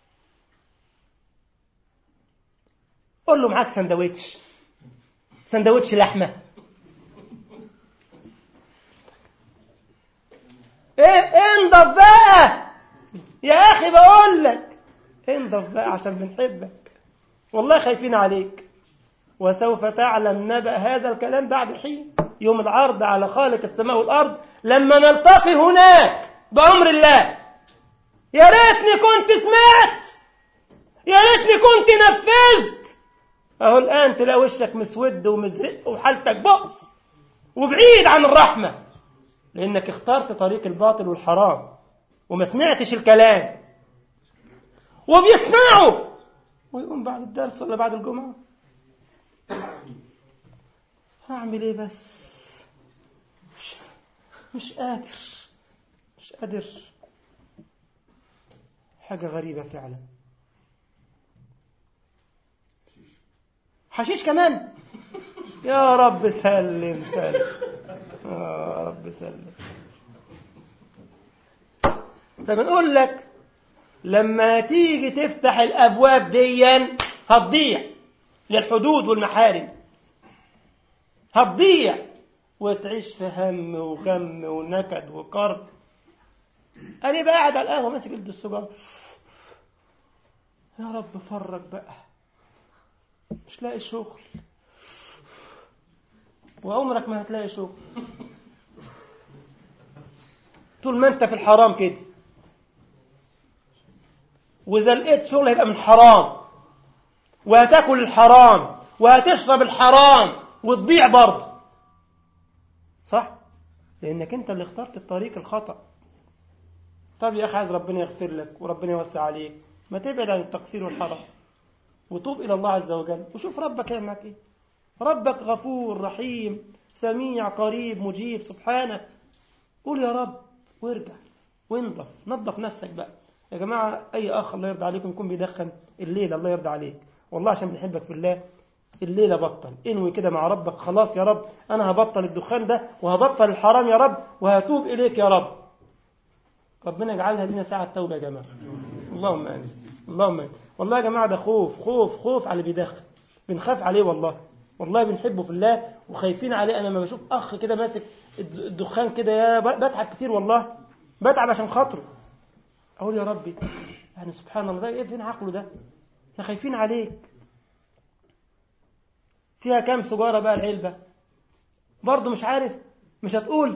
A: قول له معاك سندوتش سندوتش لحمة ايه انضف بقى يا اخي بقول لك انضف بقى عشان بنحبك والله خايفين عليك وسوف تعلم نبأ هذا الكلام بعد حين يوم العرض على خالق السماء والأرض لما نلتقي هناك بأمر الله يا ريتني كنت سمعت يا ريتني كنت نفذت اهو الآن تلاقي وشك مسود ومزرق وحالتك بؤس وبعيد عن الرحمة لأنك اخترت طريق الباطل والحرام وما سمعتش الكلام وبيسمعوا ويقوم بعد الدرس ولا بعد الجمعة هعمل ايه بس مش, مش قادر مش قادر حاجة غريبة فعلا حشيش كمان يا رب سلم سلم يا رب سلم فبنقول لك لما تيجي تفتح الأبواب ديا هتضيع للحدود والمحارم هتضيع وتعيش في هم وغم ونكد وكرب أنا بقى قاعد على القهوة ماسك جلد السجارة يا رب فرج بقى مش لاقي شغل وعمرك ما هتلاقي شغل طول ما انت في الحرام كده واذا لقيت شغل هيبقى من حرام وهتاكل الحرام وهتشرب الحرام وتضيع برضه صح لانك انت اللي اخترت الطريق الخطأ طب يا اخي عايز ربنا يغفر لك وربنا يوسع عليك ما تبعد عن التقصير والحرام وتوب الى الله عز وجل وشوف ربك يعمل معاك ايه ربك غفور رحيم سميع قريب مجيب سبحانه قول يا رب وارجع وانضف نظف نفسك بقى يا جماعة أي أخ الله يرضى عليكم يكون بيدخن الليلة الله يرضى عليك والله عشان بنحبك في الله الليلة بطل انوي كده مع ربك خلاص يا رب أنا هبطل الدخان ده وهبطل الحرام يا رب وهتوب إليك يا رب ربنا يجعلها لنا ساعة توبة يا جماعة اللهم آمين اللهم آمين والله يا جماعة ده خوف خوف خوف على اللي بيدخن بنخاف عليه والله والله بنحبه في الله وخايفين عليه أنا لما بشوف أخ كده ماسك الدخان كده يا بتعب كتير والله بتعب عشان خاطره أقول يا ربي يعني سبحان الله ده إيه فين عقله ده احنا خايفين عليك فيها كام سجارة بقى العلبة برضه مش عارف مش هتقول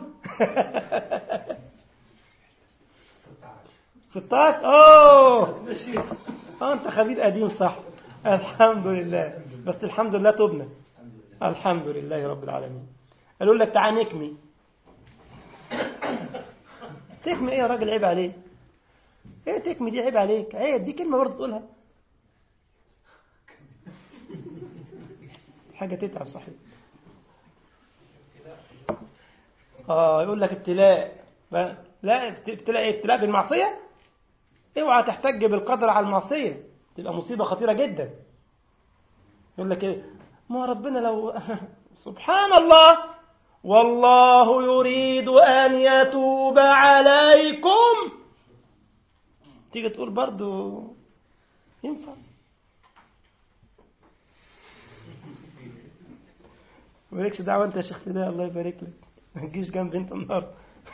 A: 16 اوه اه انت خبير قديم صح الحمد لله بس الحمد لله تبنا الحمد لله رب العالمين قالوا لك تعال نكمي تكمي ايه يا راجل عيب عليك ايه تكمي دي عيب عليك عيب دي كلمة برضه تقولها حاجة تتعب صحيح اه يقول لك ابتلاء لا ابتلاء ايه ابتلاء بالمعصية اوعى تحتج بالقدر على المعصية تبقى مصيبة خطيرة جدا يقول لك ايه ما ربنا لو سبحان الله والله يريد أن يتوب عليكم تيجي تقول برضو ينفع مالكش دعوة انت يا شيخ ده الله يبارك لك ما تجيش جنب انت النهارده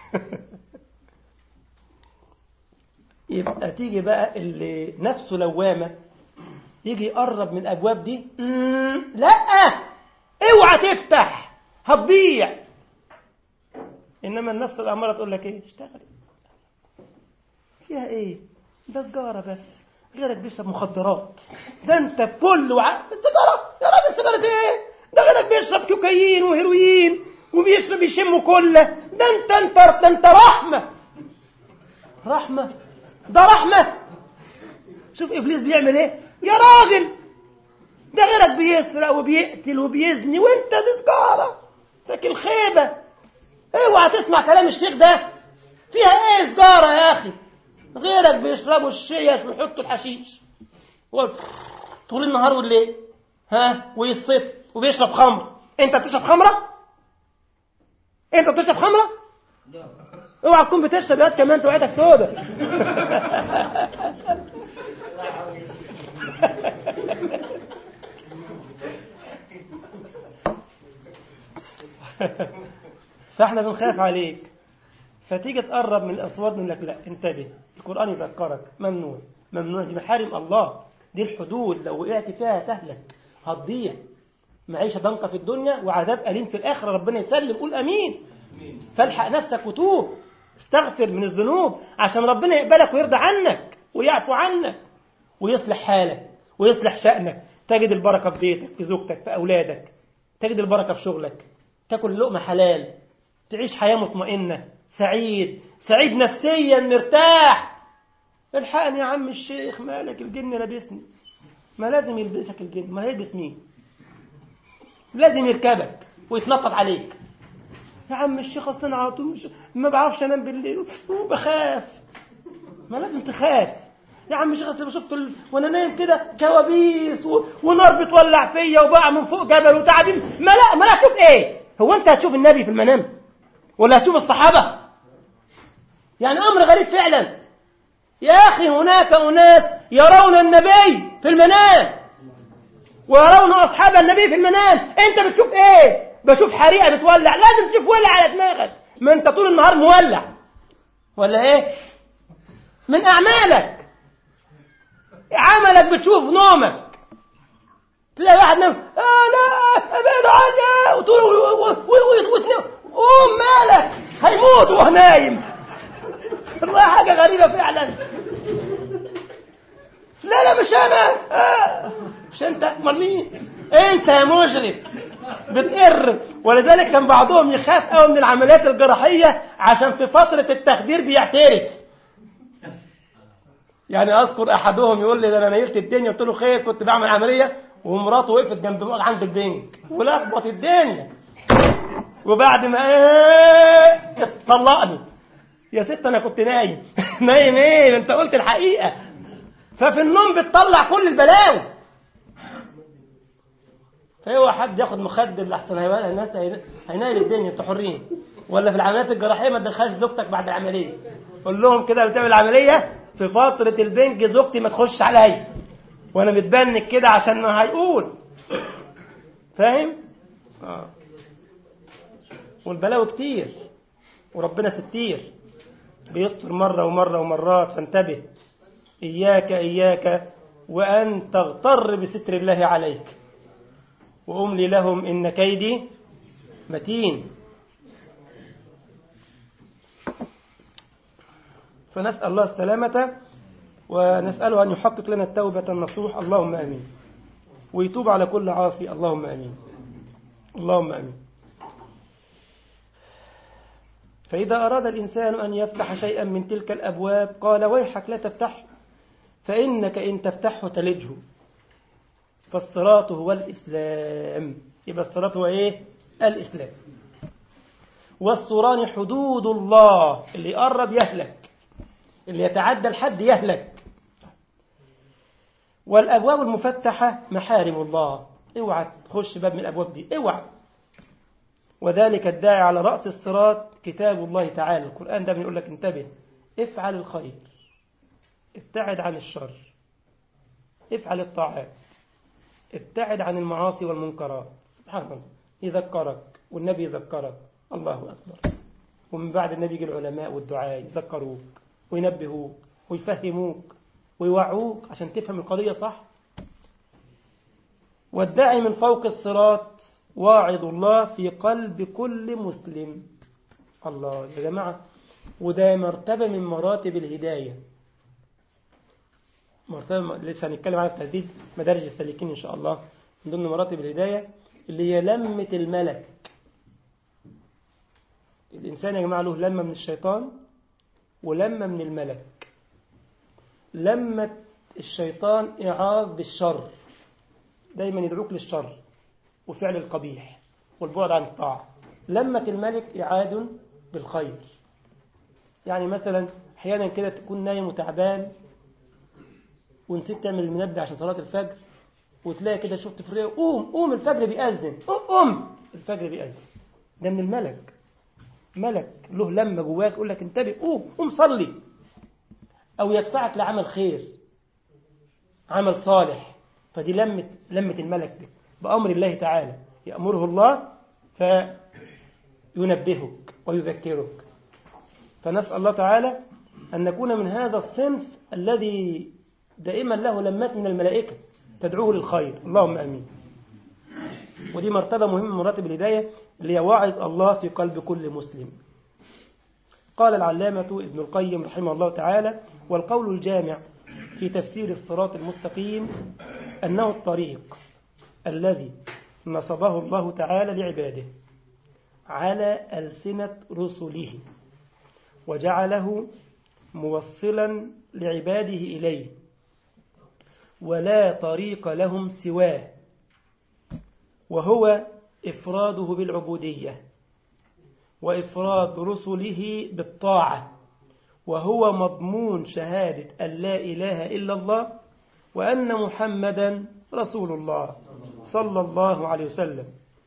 A: يبقى تيجي بقى اللي نفسه لوامة يجي يقرب من الأبواب دي لا اوعى تفتح هتضيع إنما النفس الأمارة تقول لك إيه اشتغلي فيها إيه ده سجارة بس غيرك بيشرب مخدرات ده أنت بكل وع... السجارة يا راجل سجارة إيه ده غيرك بيشرب كوكايين وهيروين وبيشرب يشم كله ده أنت أنت ده أنت رحمة رحمة ده رحمة شوف إبليس بيعمل إيه يا راجل ده غيرك بيسرق وبيقتل وبيزني وانت دي سجارة لكن خيبة اوعى تسمع كلام الشيخ ده فيها ايه سجارة يا اخي غيرك بيشربوا الشيش ويحطوا الحشيش طول النهار والليل ها ويصف وبيشرب خمر انت بتشرب خمرة انت بتشرب خمرة اوعى تكون بتشرب ياد كمان توعدك سودة فاحنا بنخاف عليك فتيجي تقرب من الأصوات نقول لك لا انتبه القرآن يذكرك ممنوع ممنوع دي محارم الله دي الحدود لو وقعت فيها تهلك هتضيع معيشة ضنكة في الدنيا وعذاب أليم في الآخرة ربنا يسلم قول أمين فالحق نفسك وتوب استغفر من الذنوب عشان ربنا يقبلك ويرضى عنك ويعفو عنك ويصلح حالك ويصلح شأنك تجد البركة في بيتك في زوجتك في أولادك تجد البركة في شغلك تاكل لقمة حلال تعيش حياة مطمئنة سعيد سعيد نفسيا مرتاح الحقني يا عم الشيخ مالك الجن لابسني ما لازم يلبسك الجن ما هيلبس مين لازم يركبك ويتنطط عليك يا عم الشيخ اصل انا على طول مش ما بعرفش انام بالليل وبخاف ما لازم تخاف يا عم الشيخ اصل بشوف ال... وانا نايم كده كوابيس و... ونار بتولع فيا وبقع من فوق جبل وتعابين ما لا ما لا تشوف ايه هو انت هتشوف النبي في المنام ولا هتشوف الصحابه يعني امر غريب فعلا يا اخي هناك اناس يرون النبي في المنام ويرون اصحاب النبي في المنام انت بتشوف ايه بشوف حريقه بتولع لازم تشوف ولع على دماغك ما انت طول النهار مولع ولا ايه من اعمالك عملك بتشوف نومك تلاقي واحد نام اه لا ابعدوا عني وتقول قوم مالك هيموت وهو نايم حاجه غريبه فعلا لا لا مش انا آه. مش انت امال مين انت يا مجرم بتقر ولذلك كان بعضهم يخاف قوي من العمليات الجراحيه عشان في فتره التخدير بيعترف يعني اذكر احدهم يقول لي ده انا نيلت الدنيا قلت له خير كنت بعمل عمليه ومراته وقفت جنب عند البنك ولخبط الدنيا وبعد ما ايه طلقني يا ست انا كنت نايم نايم ايه انت قلت الحقيقه ففي النوم بتطلع كل البلاوي فهو حد ياخد مخدر لحسن هيبقى الناس هينايل الدنيا انتوا حرين ولا في العمليات الجراحيه ما تدخلش زوجتك بعد العمليه قول لهم كده بتعمل العمليه في فتره البنج زوجتي ما تخش عليا وانا متبنك كده عشان ما هيقول فاهم اه والبلاوي كتير وربنا ستير بيستر مرة ومرة ومرات فانتبه إياك إياك وأن تغتر بستر الله عليك وأملي لهم إن كيدي متين فنسأل الله السلامة ونسأله أن يحقق لنا التوبة النصوح اللهم أمين ويتوب على كل عاصي اللهم أمين اللهم أمين فإذا أراد الإنسان أن يفتح شيئا من تلك الأبواب قال ويحك لا تفتحه فإنك إن تفتحه تلجه فالصراط هو الإسلام يبقى الصراط هو إيه؟ الإسلام والصوران حدود الله اللي يقرب يهلك اللي يتعدى الحد يهلك والأبواب المفتحة محارم الله اوعى تخش باب من الأبواب دي اوعى وذلك الداعي على رأس الصراط كتاب الله تعالى القرآن ده بيقول لك انتبه افعل الخير ابتعد عن الشر افعل الطاعات ابتعد عن المعاصي والمنكرات سبحان الله يذكرك والنبي يذكرك الله أكبر ومن بعد النبي يجي العلماء والدعاء يذكروك وينبهوك ويفهموك ويوعوك عشان تفهم القضية صح والداعي من فوق الصراط واعظ الله في قلب كل مسلم الله يا جماعة وده مرتبة من مراتب الهداية مرتبة لسه هنتكلم على تهديد مدارج السالكين إن شاء الله من ضمن مراتب الهداية اللي هي لمة الملك الإنسان يا جماعة له لمة من الشيطان ولمة من الملك لمة الشيطان إعاظ بالشر دايما يدعوك للشر وفعل القبيح والبعد عن الطاعة لمة الملك إعاد بالخير يعني مثلا أحيانا كده تكون نايم وتعبان ونسيت تعمل المنبه عشان صلاة الفجر وتلاقي كده شفت في الرؤيا قوم قوم الفجر بيأذن قوم الفجر بيأذن ده من الملك ملك له لمة جواك يقول لك انتبه قوم قوم صلي أو يدفعك لعمل خير عمل صالح فدي لمة لمة الملك دي بأمر الله تعالى يأمره الله فينبهك ويذكرك فنسأل الله تعالى أن نكون من هذا الصنف الذي دائما له لمات من الملائكة تدعوه للخير اللهم أمين ودي مرتبة مهمة من مراتب الهداية اللي هي وعظ الله في قلب كل مسلم قال العلامة ابن القيم رحمه الله تعالى والقول الجامع في تفسير الصراط المستقيم أنه الطريق الذي نصبه الله تعالى لعباده على ألسنة رسله وجعله موصلا لعباده إليه ولا طريق لهم سواه وهو إفراده بالعبودية وإفراد رسله بالطاعة وهو مضمون شهادة أن لا إله إلا الله وأن محمدا رسول الله صلى الله عليه وسلم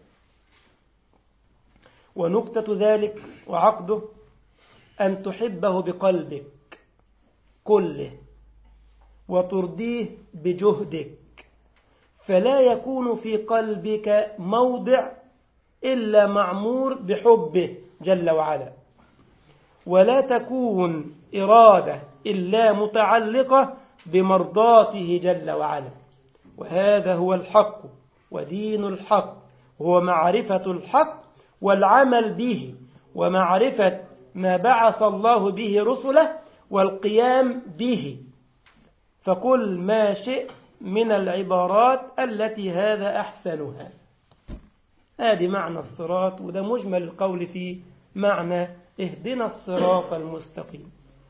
A: ونكتة ذلك وعقده أن تحبه بقلبك كله وترضيه بجهدك فلا يكون في قلبك موضع إلا معمور بحبه جل وعلا ولا تكون إرادة إلا متعلقة بمرضاته جل وعلا وهذا هو الحق ودين الحق هو معرفة الحق والعمل به ومعرفة ما بعث الله به رسله والقيام به فقل ما شئت من العبارات التي هذا أحسنها هذه معنى الصراط وده مجمل القول في معنى اهدنا الصراط المستقيم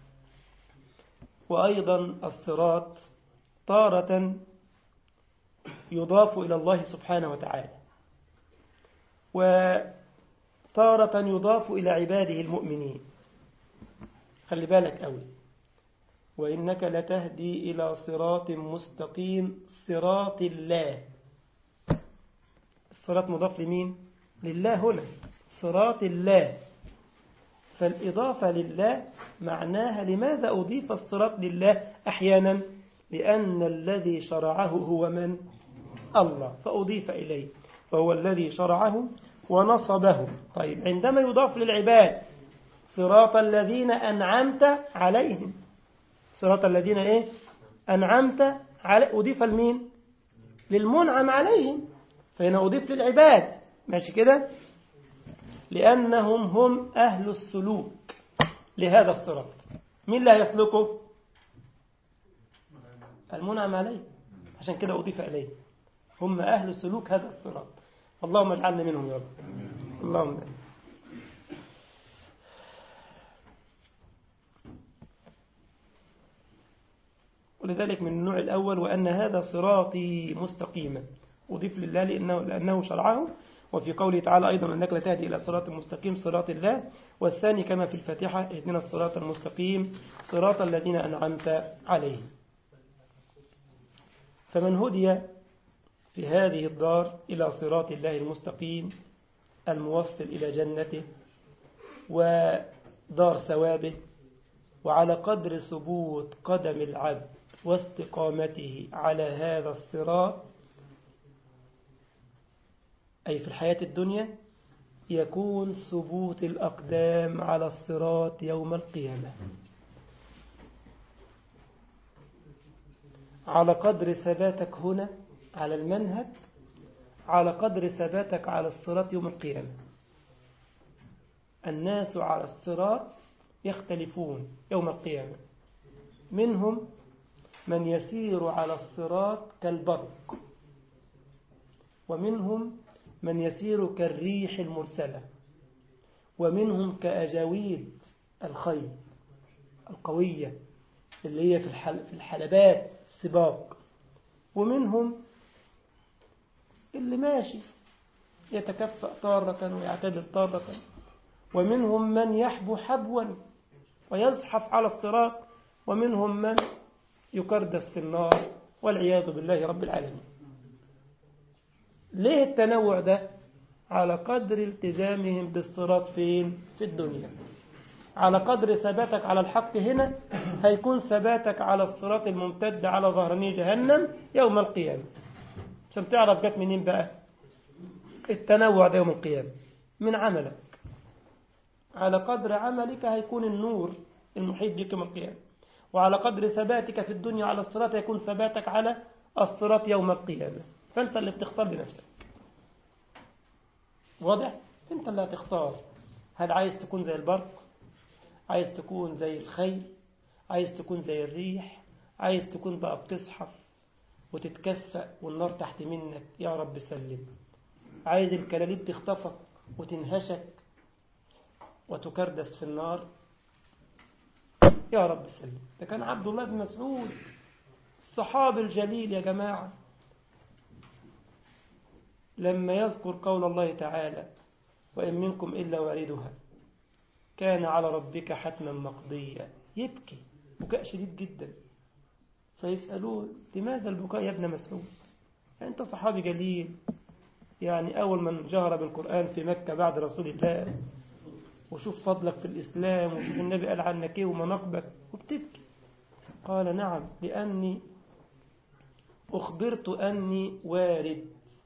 A: وأيضا الصراط تارة يضاف إلى الله سبحانه وتعالى وتارة يضاف إلى عباده المؤمنين خلي بالك أوي وإنك لتهدي إلى صراط مستقيم صراط الله الصراط مضاف لمين لله هنا صراط الله فالإضافة لله معناها لماذا أضيف الصراط لله أحيانا لأن الذي شرعه هو من الله فأضيف إليه فهو الذي شرعه ونصبه طيب عندما يضاف للعباد صراط الذين أنعمت عليهم صراط الذين إيه أنعمت على أضيف لمين للمنعم عليهم فهنا أضيف للعباد ماشي كده لأنهم هم أهل السلوك لهذا الصراط مين اللي هيسلكه المنعم عليه عشان كده أضيف إليه هم أهل سلوك هذا الصراط اللهم اجعلنا منهم يا رب اللهم أمين. ولذلك من النوع الأول وأن هذا صراطي مستقيما أضيف لله لأنه, لأنه شرعه وفي قوله تعالى أيضا أنك لا تهدي إلى صراط مستقيم صراط الله والثاني كما في الفاتحة اهدنا الصراط المستقيم صراط الذين أنعمت عليهم فمن هدي في هذه الدار إلى صراط الله المستقيم الموصل إلى جنته ودار ثوابه وعلى قدر ثبوت قدم العبد واستقامته على هذا الصراط أي في الحياة الدنيا يكون ثبوت الأقدام على الصراط يوم القيامة على قدر ثباتك هنا على المنهج على قدر ثباتك على الصراط يوم القيامة الناس على الصراط يختلفون يوم القيامة منهم من يسير على الصراط كالبرق ومنهم من يسير كالريح المرسلة ومنهم كأجاويد الخيل القوية اللي هي في في الحلبات السباق ومنهم اللي ماشي يتكفأ طارة ويعتدل طارة ومنهم من يحبو حبوا ويزحف على الصراط ومنهم من يكردس في النار والعياذ بالله رب العالمين ليه التنوع ده على قدر التزامهم بالصراط فين في الدنيا على قدر ثباتك على الحق هنا هيكون ثباتك على الصراط الممتد على ظهرني جهنم يوم القيامة عشان تعرف جت منين بقى التنوع ده يوم القيامة من عملك على قدر عملك هيكون النور المحيط بك يوم القيامة وعلى قدر ثباتك في الدنيا على الصراط يكون ثباتك على الصراط يوم القيامة فأنت اللي بتختار لنفسك واضح؟ أنت اللي هتختار هل عايز تكون زي البرق عايز تكون زي الخيل عايز تكون زي الريح عايز تكون بقى بتصحف وتتكفأ والنار تحت منك يا رب سلم عايز الكلاليب تخطفك وتنهشك وتكردس في النار يا رب سلم ده كان عبد الله بن مسعود الصحابي الجليل يا جماعة لما يذكر قول الله تعالى وإن منكم إلا واردها كان على ربك حتما مقضيا يبكي بكاء شديد جدا فيسألون لماذا البكاء يا ابن مسعود أنت صحابي جليل يعني أول من جهر بالقرآن في مكة بعد رسول الله وشوف فضلك في الإسلام وشوف النبي قال عنك إيه ومناقبك وبتبكي قال نعم لأني أخبرت أني وارد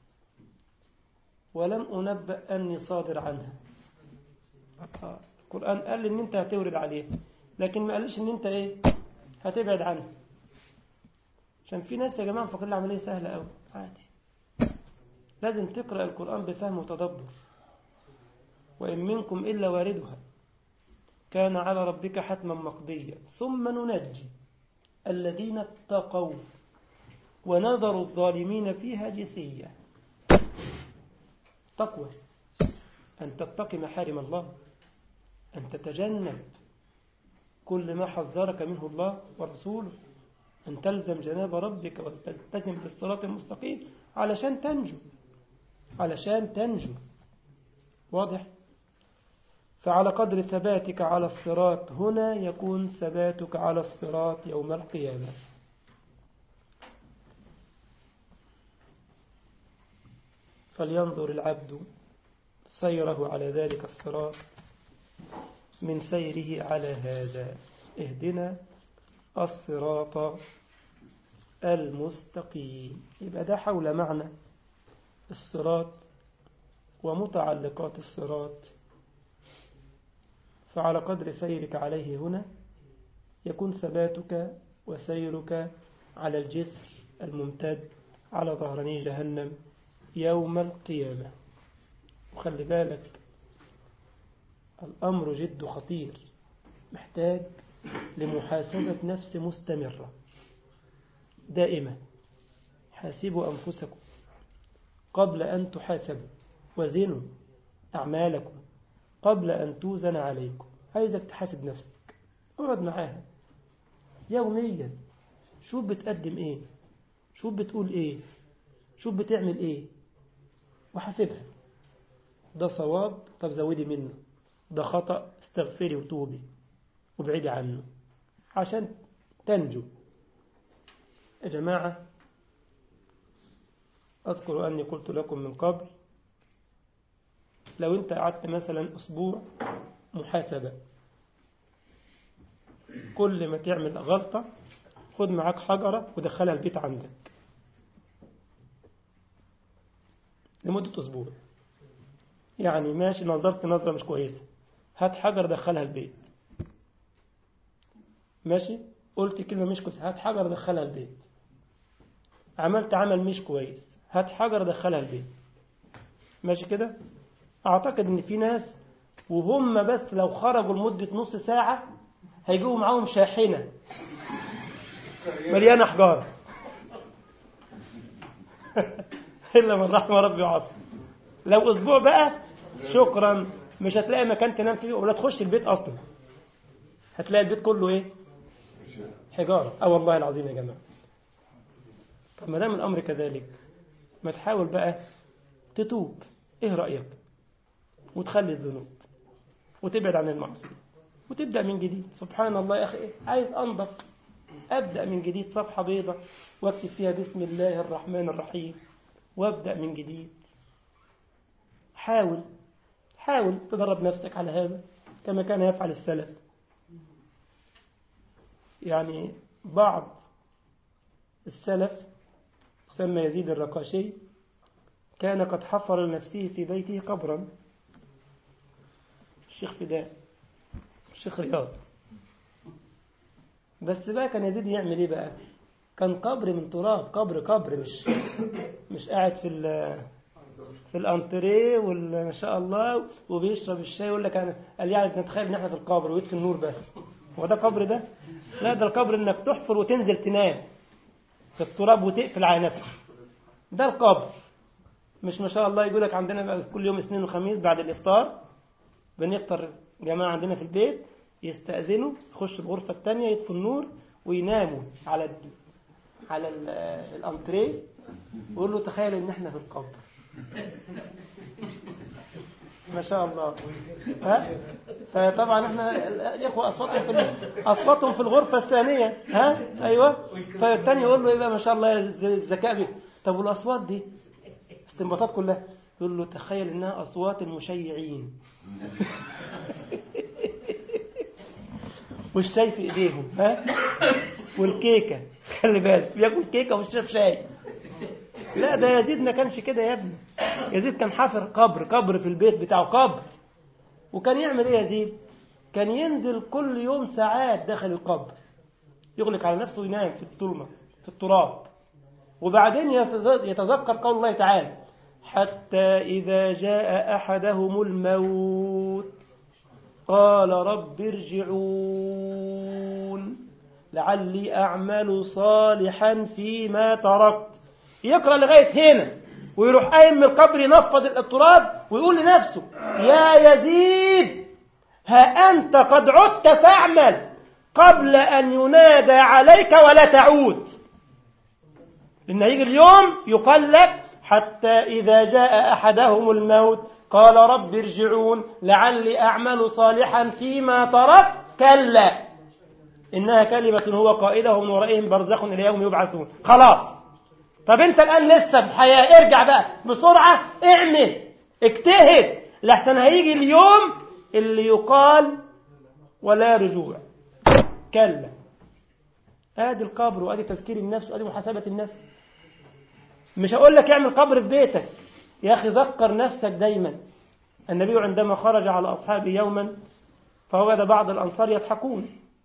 A: ولم أنبأ أني صادر عنها القرآن قال إن أنت هتورد عليه لكن ما قالش إن أنت إيه هتبعد عنه عشان في ناس يا جماعة مفكرين العملية سهلة أوي عادي لازم تقرأ القرآن بفهم وتدبر وإن منكم إلا واردها كان على ربك حتما مقضيا ثم ننجي الذين اتقوا ونذر الظالمين فيها جثيا تقوى أن تتقي محارم الله أن تتجنب كل ما حذرك منه الله ورسوله أن تلزم جناب ربك وتلتزم بالصراط المستقيم علشان تنجو علشان تنجو واضح فعلى قدر ثباتك على الصراط هنا يكون ثباتك على الصراط يوم القيامة فلينظر العبد سيره على ذلك الصراط من سيره على هذا اهدنا الصراط المستقيم يبقى ده حول معنى الصراط ومتعلقات الصراط فعلى قدر سيرك عليه هنا يكون ثباتك وسيرك على الجسر الممتد على ظهراني جهنم يوم القيامة وخلي بالك الأمر جد خطير محتاج لمحاسبة نفس مستمرة دائمة حاسبوا أنفسكم قبل أن تحاسبوا وزنوا أعمالكم قبل أن توزن عليكم عايزك تحاسب نفسك اقعد معاها يوميا شوف بتقدم ايه شوف بتقول ايه شوف بتعمل ايه وحاسبها ده صواب طب زودي منه ده خطأ استغفري وتوبي وابعدي عنه عشان تنجو يا جماعة أذكر أني قلت لكم من قبل لو أنت قعدت مثلا أسبوع محاسبة كل ما تعمل غلطة خد معاك حجرة ودخلها البيت عندك لمدة أسبوع يعني ماشي نظرت نظرة مش كويسة هات حجر دخلها البيت ماشي قلت كلمة مش كويسة هات حجر دخلها البيت عملت عمل مش كويس هات حجر دخلها البيت ماشي كده أعتقد إن في ناس وهم بس لو خرجوا لمدة نص ساعة هيجيبوا معاهم شاحنة مليانة حجارة إلا من رحم ربي وعصر لو أسبوع بقى شكرا مش هتلاقي مكان تنام فيه ولا تخش البيت أصلا هتلاقي البيت كله إيه حجارة أه والله العظيم يا جماعة طب ما دام الأمر كذلك ما تحاول بقى تتوب إيه رأيك وتخلي الذنوب وتبعد عن المعصية وتبدأ من جديد سبحان الله يا أخي إيه؟ عايز أنضف أبدأ من جديد صفحة بيضة واكتب فيها بسم الله الرحمن الرحيم وابدأ من جديد حاول حاول تدرب نفسك على هذا كما كان يفعل السلف يعني بعض السلف يسمى يزيد الرقاشي كان قد حفر لنفسه في بيته قبرا الشيخ فداء الشيخ رياض بس بقى كان يزيد يعمل ايه بقى كان قبر من تراب قبر قبر مش مش قاعد في في الانتريه وما شاء الله وبيشرب الشاي يقول لك انا قال يعني نتخيل ان احنا في القبر ويطفي النور بس هو ده قبر ده لا ده القبر انك تحفر وتنزل تنام في التراب وتقفل على نفسك ده القبر مش ما شاء الله يقول لك عندنا كل يوم اثنين وخميس بعد الافطار بنفطر جماعه عندنا في البيت يستأذنوا يخشوا الغرفة الثانية يطفوا النور ويناموا على ال على الانتريه ويقول له تخيل ان احنا في القبر ما شاء الله ها فطبعا احنا الاخوه اصواتهم في اصواتهم في الغرفه الثانيه ها ايوه فالثاني يقول له ايه بقى ما شاء الله الذكاء بيه طب والاصوات دي استنباطات كلها يقول له تخيل انها اصوات المشيعين والشاي في ايديهم ها والكيكه خلي بالك بياكل كيكه ويشرب شاي لا ده يزيد ما كانش كده يا ابني يزيد كان حافر قبر قبر في البيت بتاعه قبر وكان يعمل ايه يزيد كان ينزل كل يوم ساعات داخل القبر يغلق على نفسه وينام في الظلمه في التراب وبعدين يتذكر قول الله تعالى حتى إذا جاء أحدهم الموت قال رب ارجعون لعلي أعمل صالحا فيما تركت يقرأ لغاية هنا ويروح قايم من القبر ينفض التراب ويقول لنفسه يا يزيد ها أنت قد عدت فاعمل قبل أن ينادى عليك ولا تعود إن يجي اليوم يقال لك حتى إذا جاء أحدهم الموت قال رب ارجعون لعلي أعمل صالحا فيما ترك كلا إنها كلمة هو قائلها ومن ورائهم برزخ إلى يوم يبعثون خلاص طب أنت الآن لسه في الحياة ارجع بقى بسرعة اعمل اجتهد لحسن هيجي اليوم اللي يقال ولا رجوع كلا ادي القبر وادي تذكير النفس وادي محاسبة النفس مش هقول لك اعمل قبر في بيتك يا أخي ذكر نفسك دايما النبي عندما خرج على أصحابه يوما فوجد بعض الأنصار يضحكون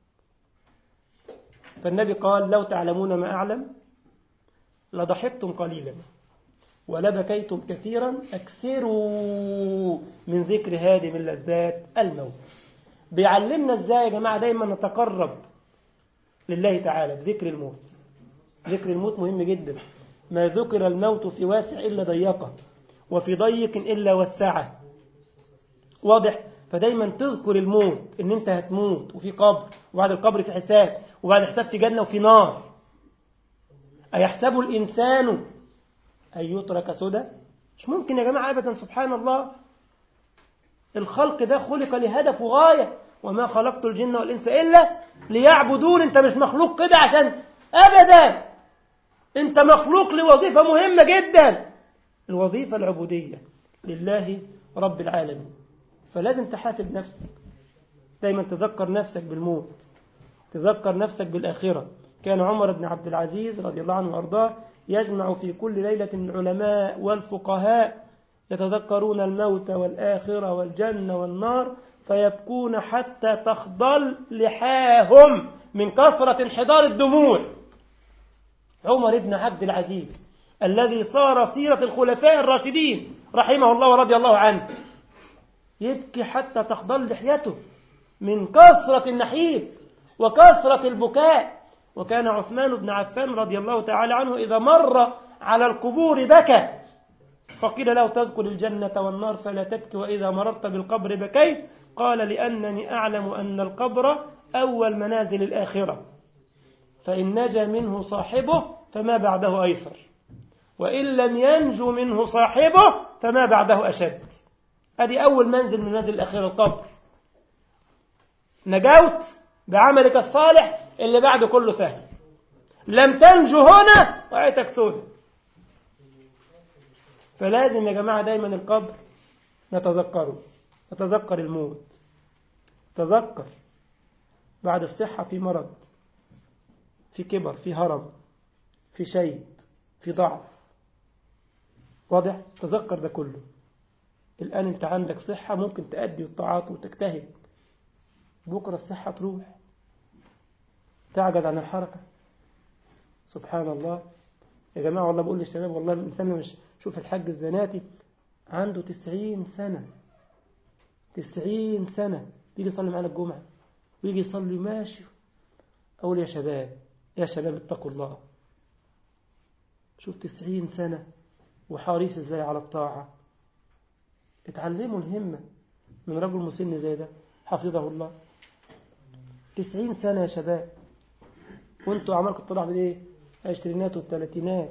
A: فالنبي قال لو تعلمون ما أعلم لضحكتم قليلا ولبكيتم كثيرا أكثروا من ذكر هادم اللذات الموت بيعلمنا ازاي يا جماعة دايما نتقرب لله تعالى بذكر الموت ذكر الموت مهم جدا ما ذكر الموت في واسع إلا ضيقه وفي ضيق إلا وسعه واضح فدايما تذكر الموت ان انت هتموت وفي قبر وبعد القبر في حساب وبعد الحساب في جنة وفي نار أيحسب الإنسان أن يترك سدى مش ممكن يا جماعة أبدا سبحان الله الخلق ده خلق لهدف وغاية وما خلقت الجن والإنس إلا ليعبدون انت مش مخلوق كده عشان أبدا انت مخلوق لوظيفة مهمة جدا الوظيفة العبودية لله رب العالمين فلازم تحاسب نفسك دايما تذكر نفسك بالموت تذكر نفسك بالآخرة كان عمر بن عبد العزيز رضي الله عنه وأرضاه يجمع في كل ليلة العلماء والفقهاء يتذكرون الموت والآخرة والجنة والنار فيبكون حتى تخضل لحاهم من كثرة انحدار الدموع عمر بن عبد العزيز الذي صار سيرة الخلفاء الراشدين رحمه الله ورضي الله عنه يبكي حتى تخضل لحيته من كثرة النحيب وكثرة البكاء وكان عثمان بن عفان رضي الله تعالى عنه إذا مر على القبور بكى فقيل له تذكر الجنة والنار فلا تبكي وإذا مررت بالقبر بكيت قال لأنني أعلم أن القبر أول منازل الآخرة فإن نجا منه صاحبه فما بعده أيسر وإن لم ينجو منه صاحبه فما بعده أشد أدي أول منزل من منازل الأخيرة القبر نجوت بعملك الصالح اللي بعده كله سهل لم تنجو هنا وعيتك سودة فلازم يا جماعة دايما القبر نتذكره نتذكر الموت تذكر بعد الصحة في مرض في كبر في هرم في شيء في ضعف واضح تذكر ده كله الآن أنت عندك صحة ممكن تأدي الطاعات وتجتهد بكرة الصحة تروح تعجز عن الحركة سبحان الله يا جماعة والله بقول للشباب والله الإنسان مش شوف الحاج الزناتي عنده تسعين سنة تسعين سنة يجي يصلي معانا الجمعة ويجي يصلي ماشي أقول يا شباب يا شباب اتقوا الله شوف تسعين سنة وحريص ازاي على الطاعة اتعلموا الهمة من رجل مسن زي ده حفظه الله تسعين سنة يا شباب وانتوا عمالكم تطلع بالايه العشرينات والثلاثينات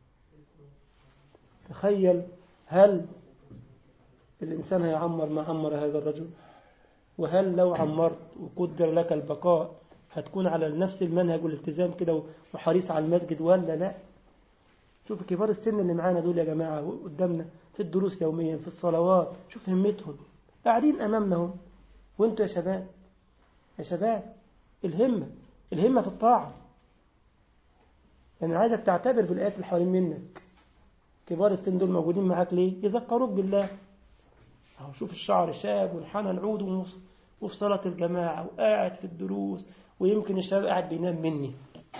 A: تخيل هل الإنسان هيعمر ما عمر هذا الرجل وهل لو عمرت وقدر لك البقاء هتكون على نفس المنهج والالتزام كده وحريص على المسجد ولا لا شوف كبار السن اللي معانا دول يا جماعة قدامنا في الدروس يوميا في الصلوات شوف همتهم قاعدين أمامنا هم وانتوا يا شباب يا شباب الهمة الهمة في الطاعة يعني عايزك تعتبر بالآيات اللي حوالين منك كبار السن دول موجودين معاك ليه يذكروك بالله اهو شوف الشعر شاب والحنى العود وفي صلاة الجماعة وقاعد في الدروس ويمكن الشباب قاعد بينام مني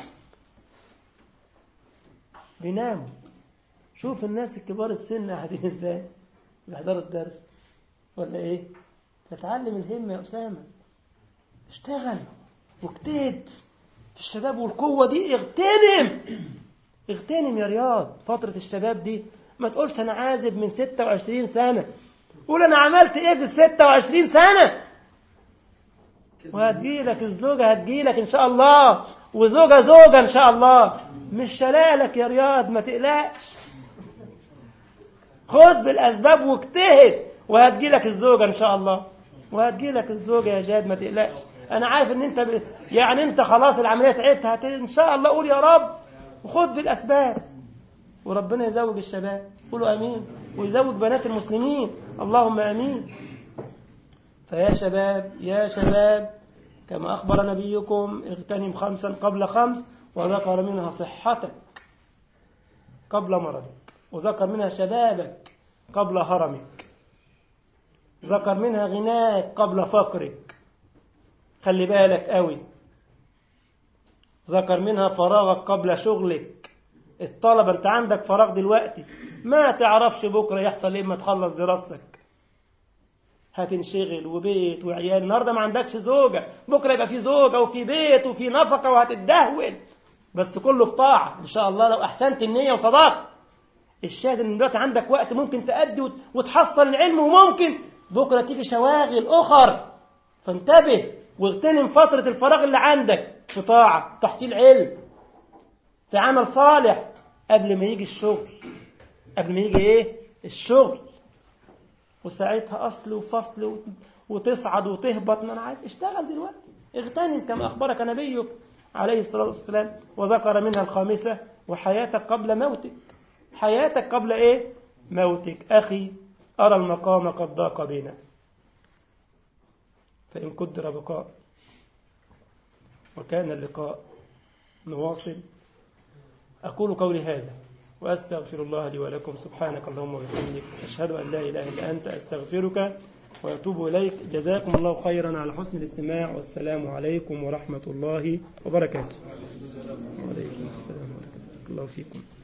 A: بيناموا شوف الناس الكبار السن قاعدين ازاي بيحضروا الدرس ولا ايه تتعلم الهمة يا أسامة اشتغل واجتهد في الشباب والقوة دي اغتنم اغتنم يا رياض فترة الشباب دي ما تقولش أنا عازب من 26 سنة قول أنا عملت إيه في 26 سنة وهتجيلك الزوجة هتجيلك إن شاء الله وزوجة زوجة إن شاء الله مش شلالك يا رياض ما تقلقش خد بالأسباب واجتهد وهتجيلك الزوجة إن شاء الله وهتجيلك الزوجة يا جاد ما تقلقش أنا عارف إن أنت ب... يعني أنت خلاص العملية تعبت هت... إن شاء الله قول يا رب وخد بالأسباب وربنا يزوج الشباب قولوا أمين ويزوج بنات المسلمين اللهم أمين فيا شباب يا شباب كما أخبر نبيكم اغتنم خمسا قبل خمس وذكر منها صحتك قبل مرضك وذكر منها شبابك قبل هرمك ذكر منها غناك قبل فقرك خلي بالك قوي ذكر منها فراغك قبل شغلك الطلبة انت عندك فراغ دلوقتي ما تعرفش بكرة يحصل ايه ما تخلص دراستك هتنشغل وبيت وعيال النهارده ما عندكش زوجة بكرة يبقى في زوجة وفي بيت وفي نفقة وهتتدهول بس كله في طاعة إن شاء الله لو أحسنت النية وصدقت الشاهد إن دلوقتي عندك وقت ممكن تأدي وتحصل العلم وممكن بكرة تيجي شواغل أخر فانتبه واغتنم فترة الفراغ اللي عندك في طاعة تحصيل علم في عمل صالح قبل ما يجي الشغل قبل ما يجي ايه الشغل وساعتها أصل وفصل وتصعد وتهبط ما أنا عايز اشتغل دلوقتي اغتنم كما أخبرك نبيك عليه الصلاة والسلام وذكر منها الخامسة وحياتك قبل موتك حياتك قبل ايه موتك أخي أرى المقام قد ضاق بنا فإن قدر بقاء وكان اللقاء نواصل أقول قولي هذا وأستغفر الله لي ولكم سبحانك اللهم وبحمدك أشهد أن لا إله إلا أنت أستغفرك وأتوب إليك جزاكم الله خيرا على حسن الاستماع والسلام عليكم ورحمة الله وبركاته وعليكم السلام ورحمة الله فيكم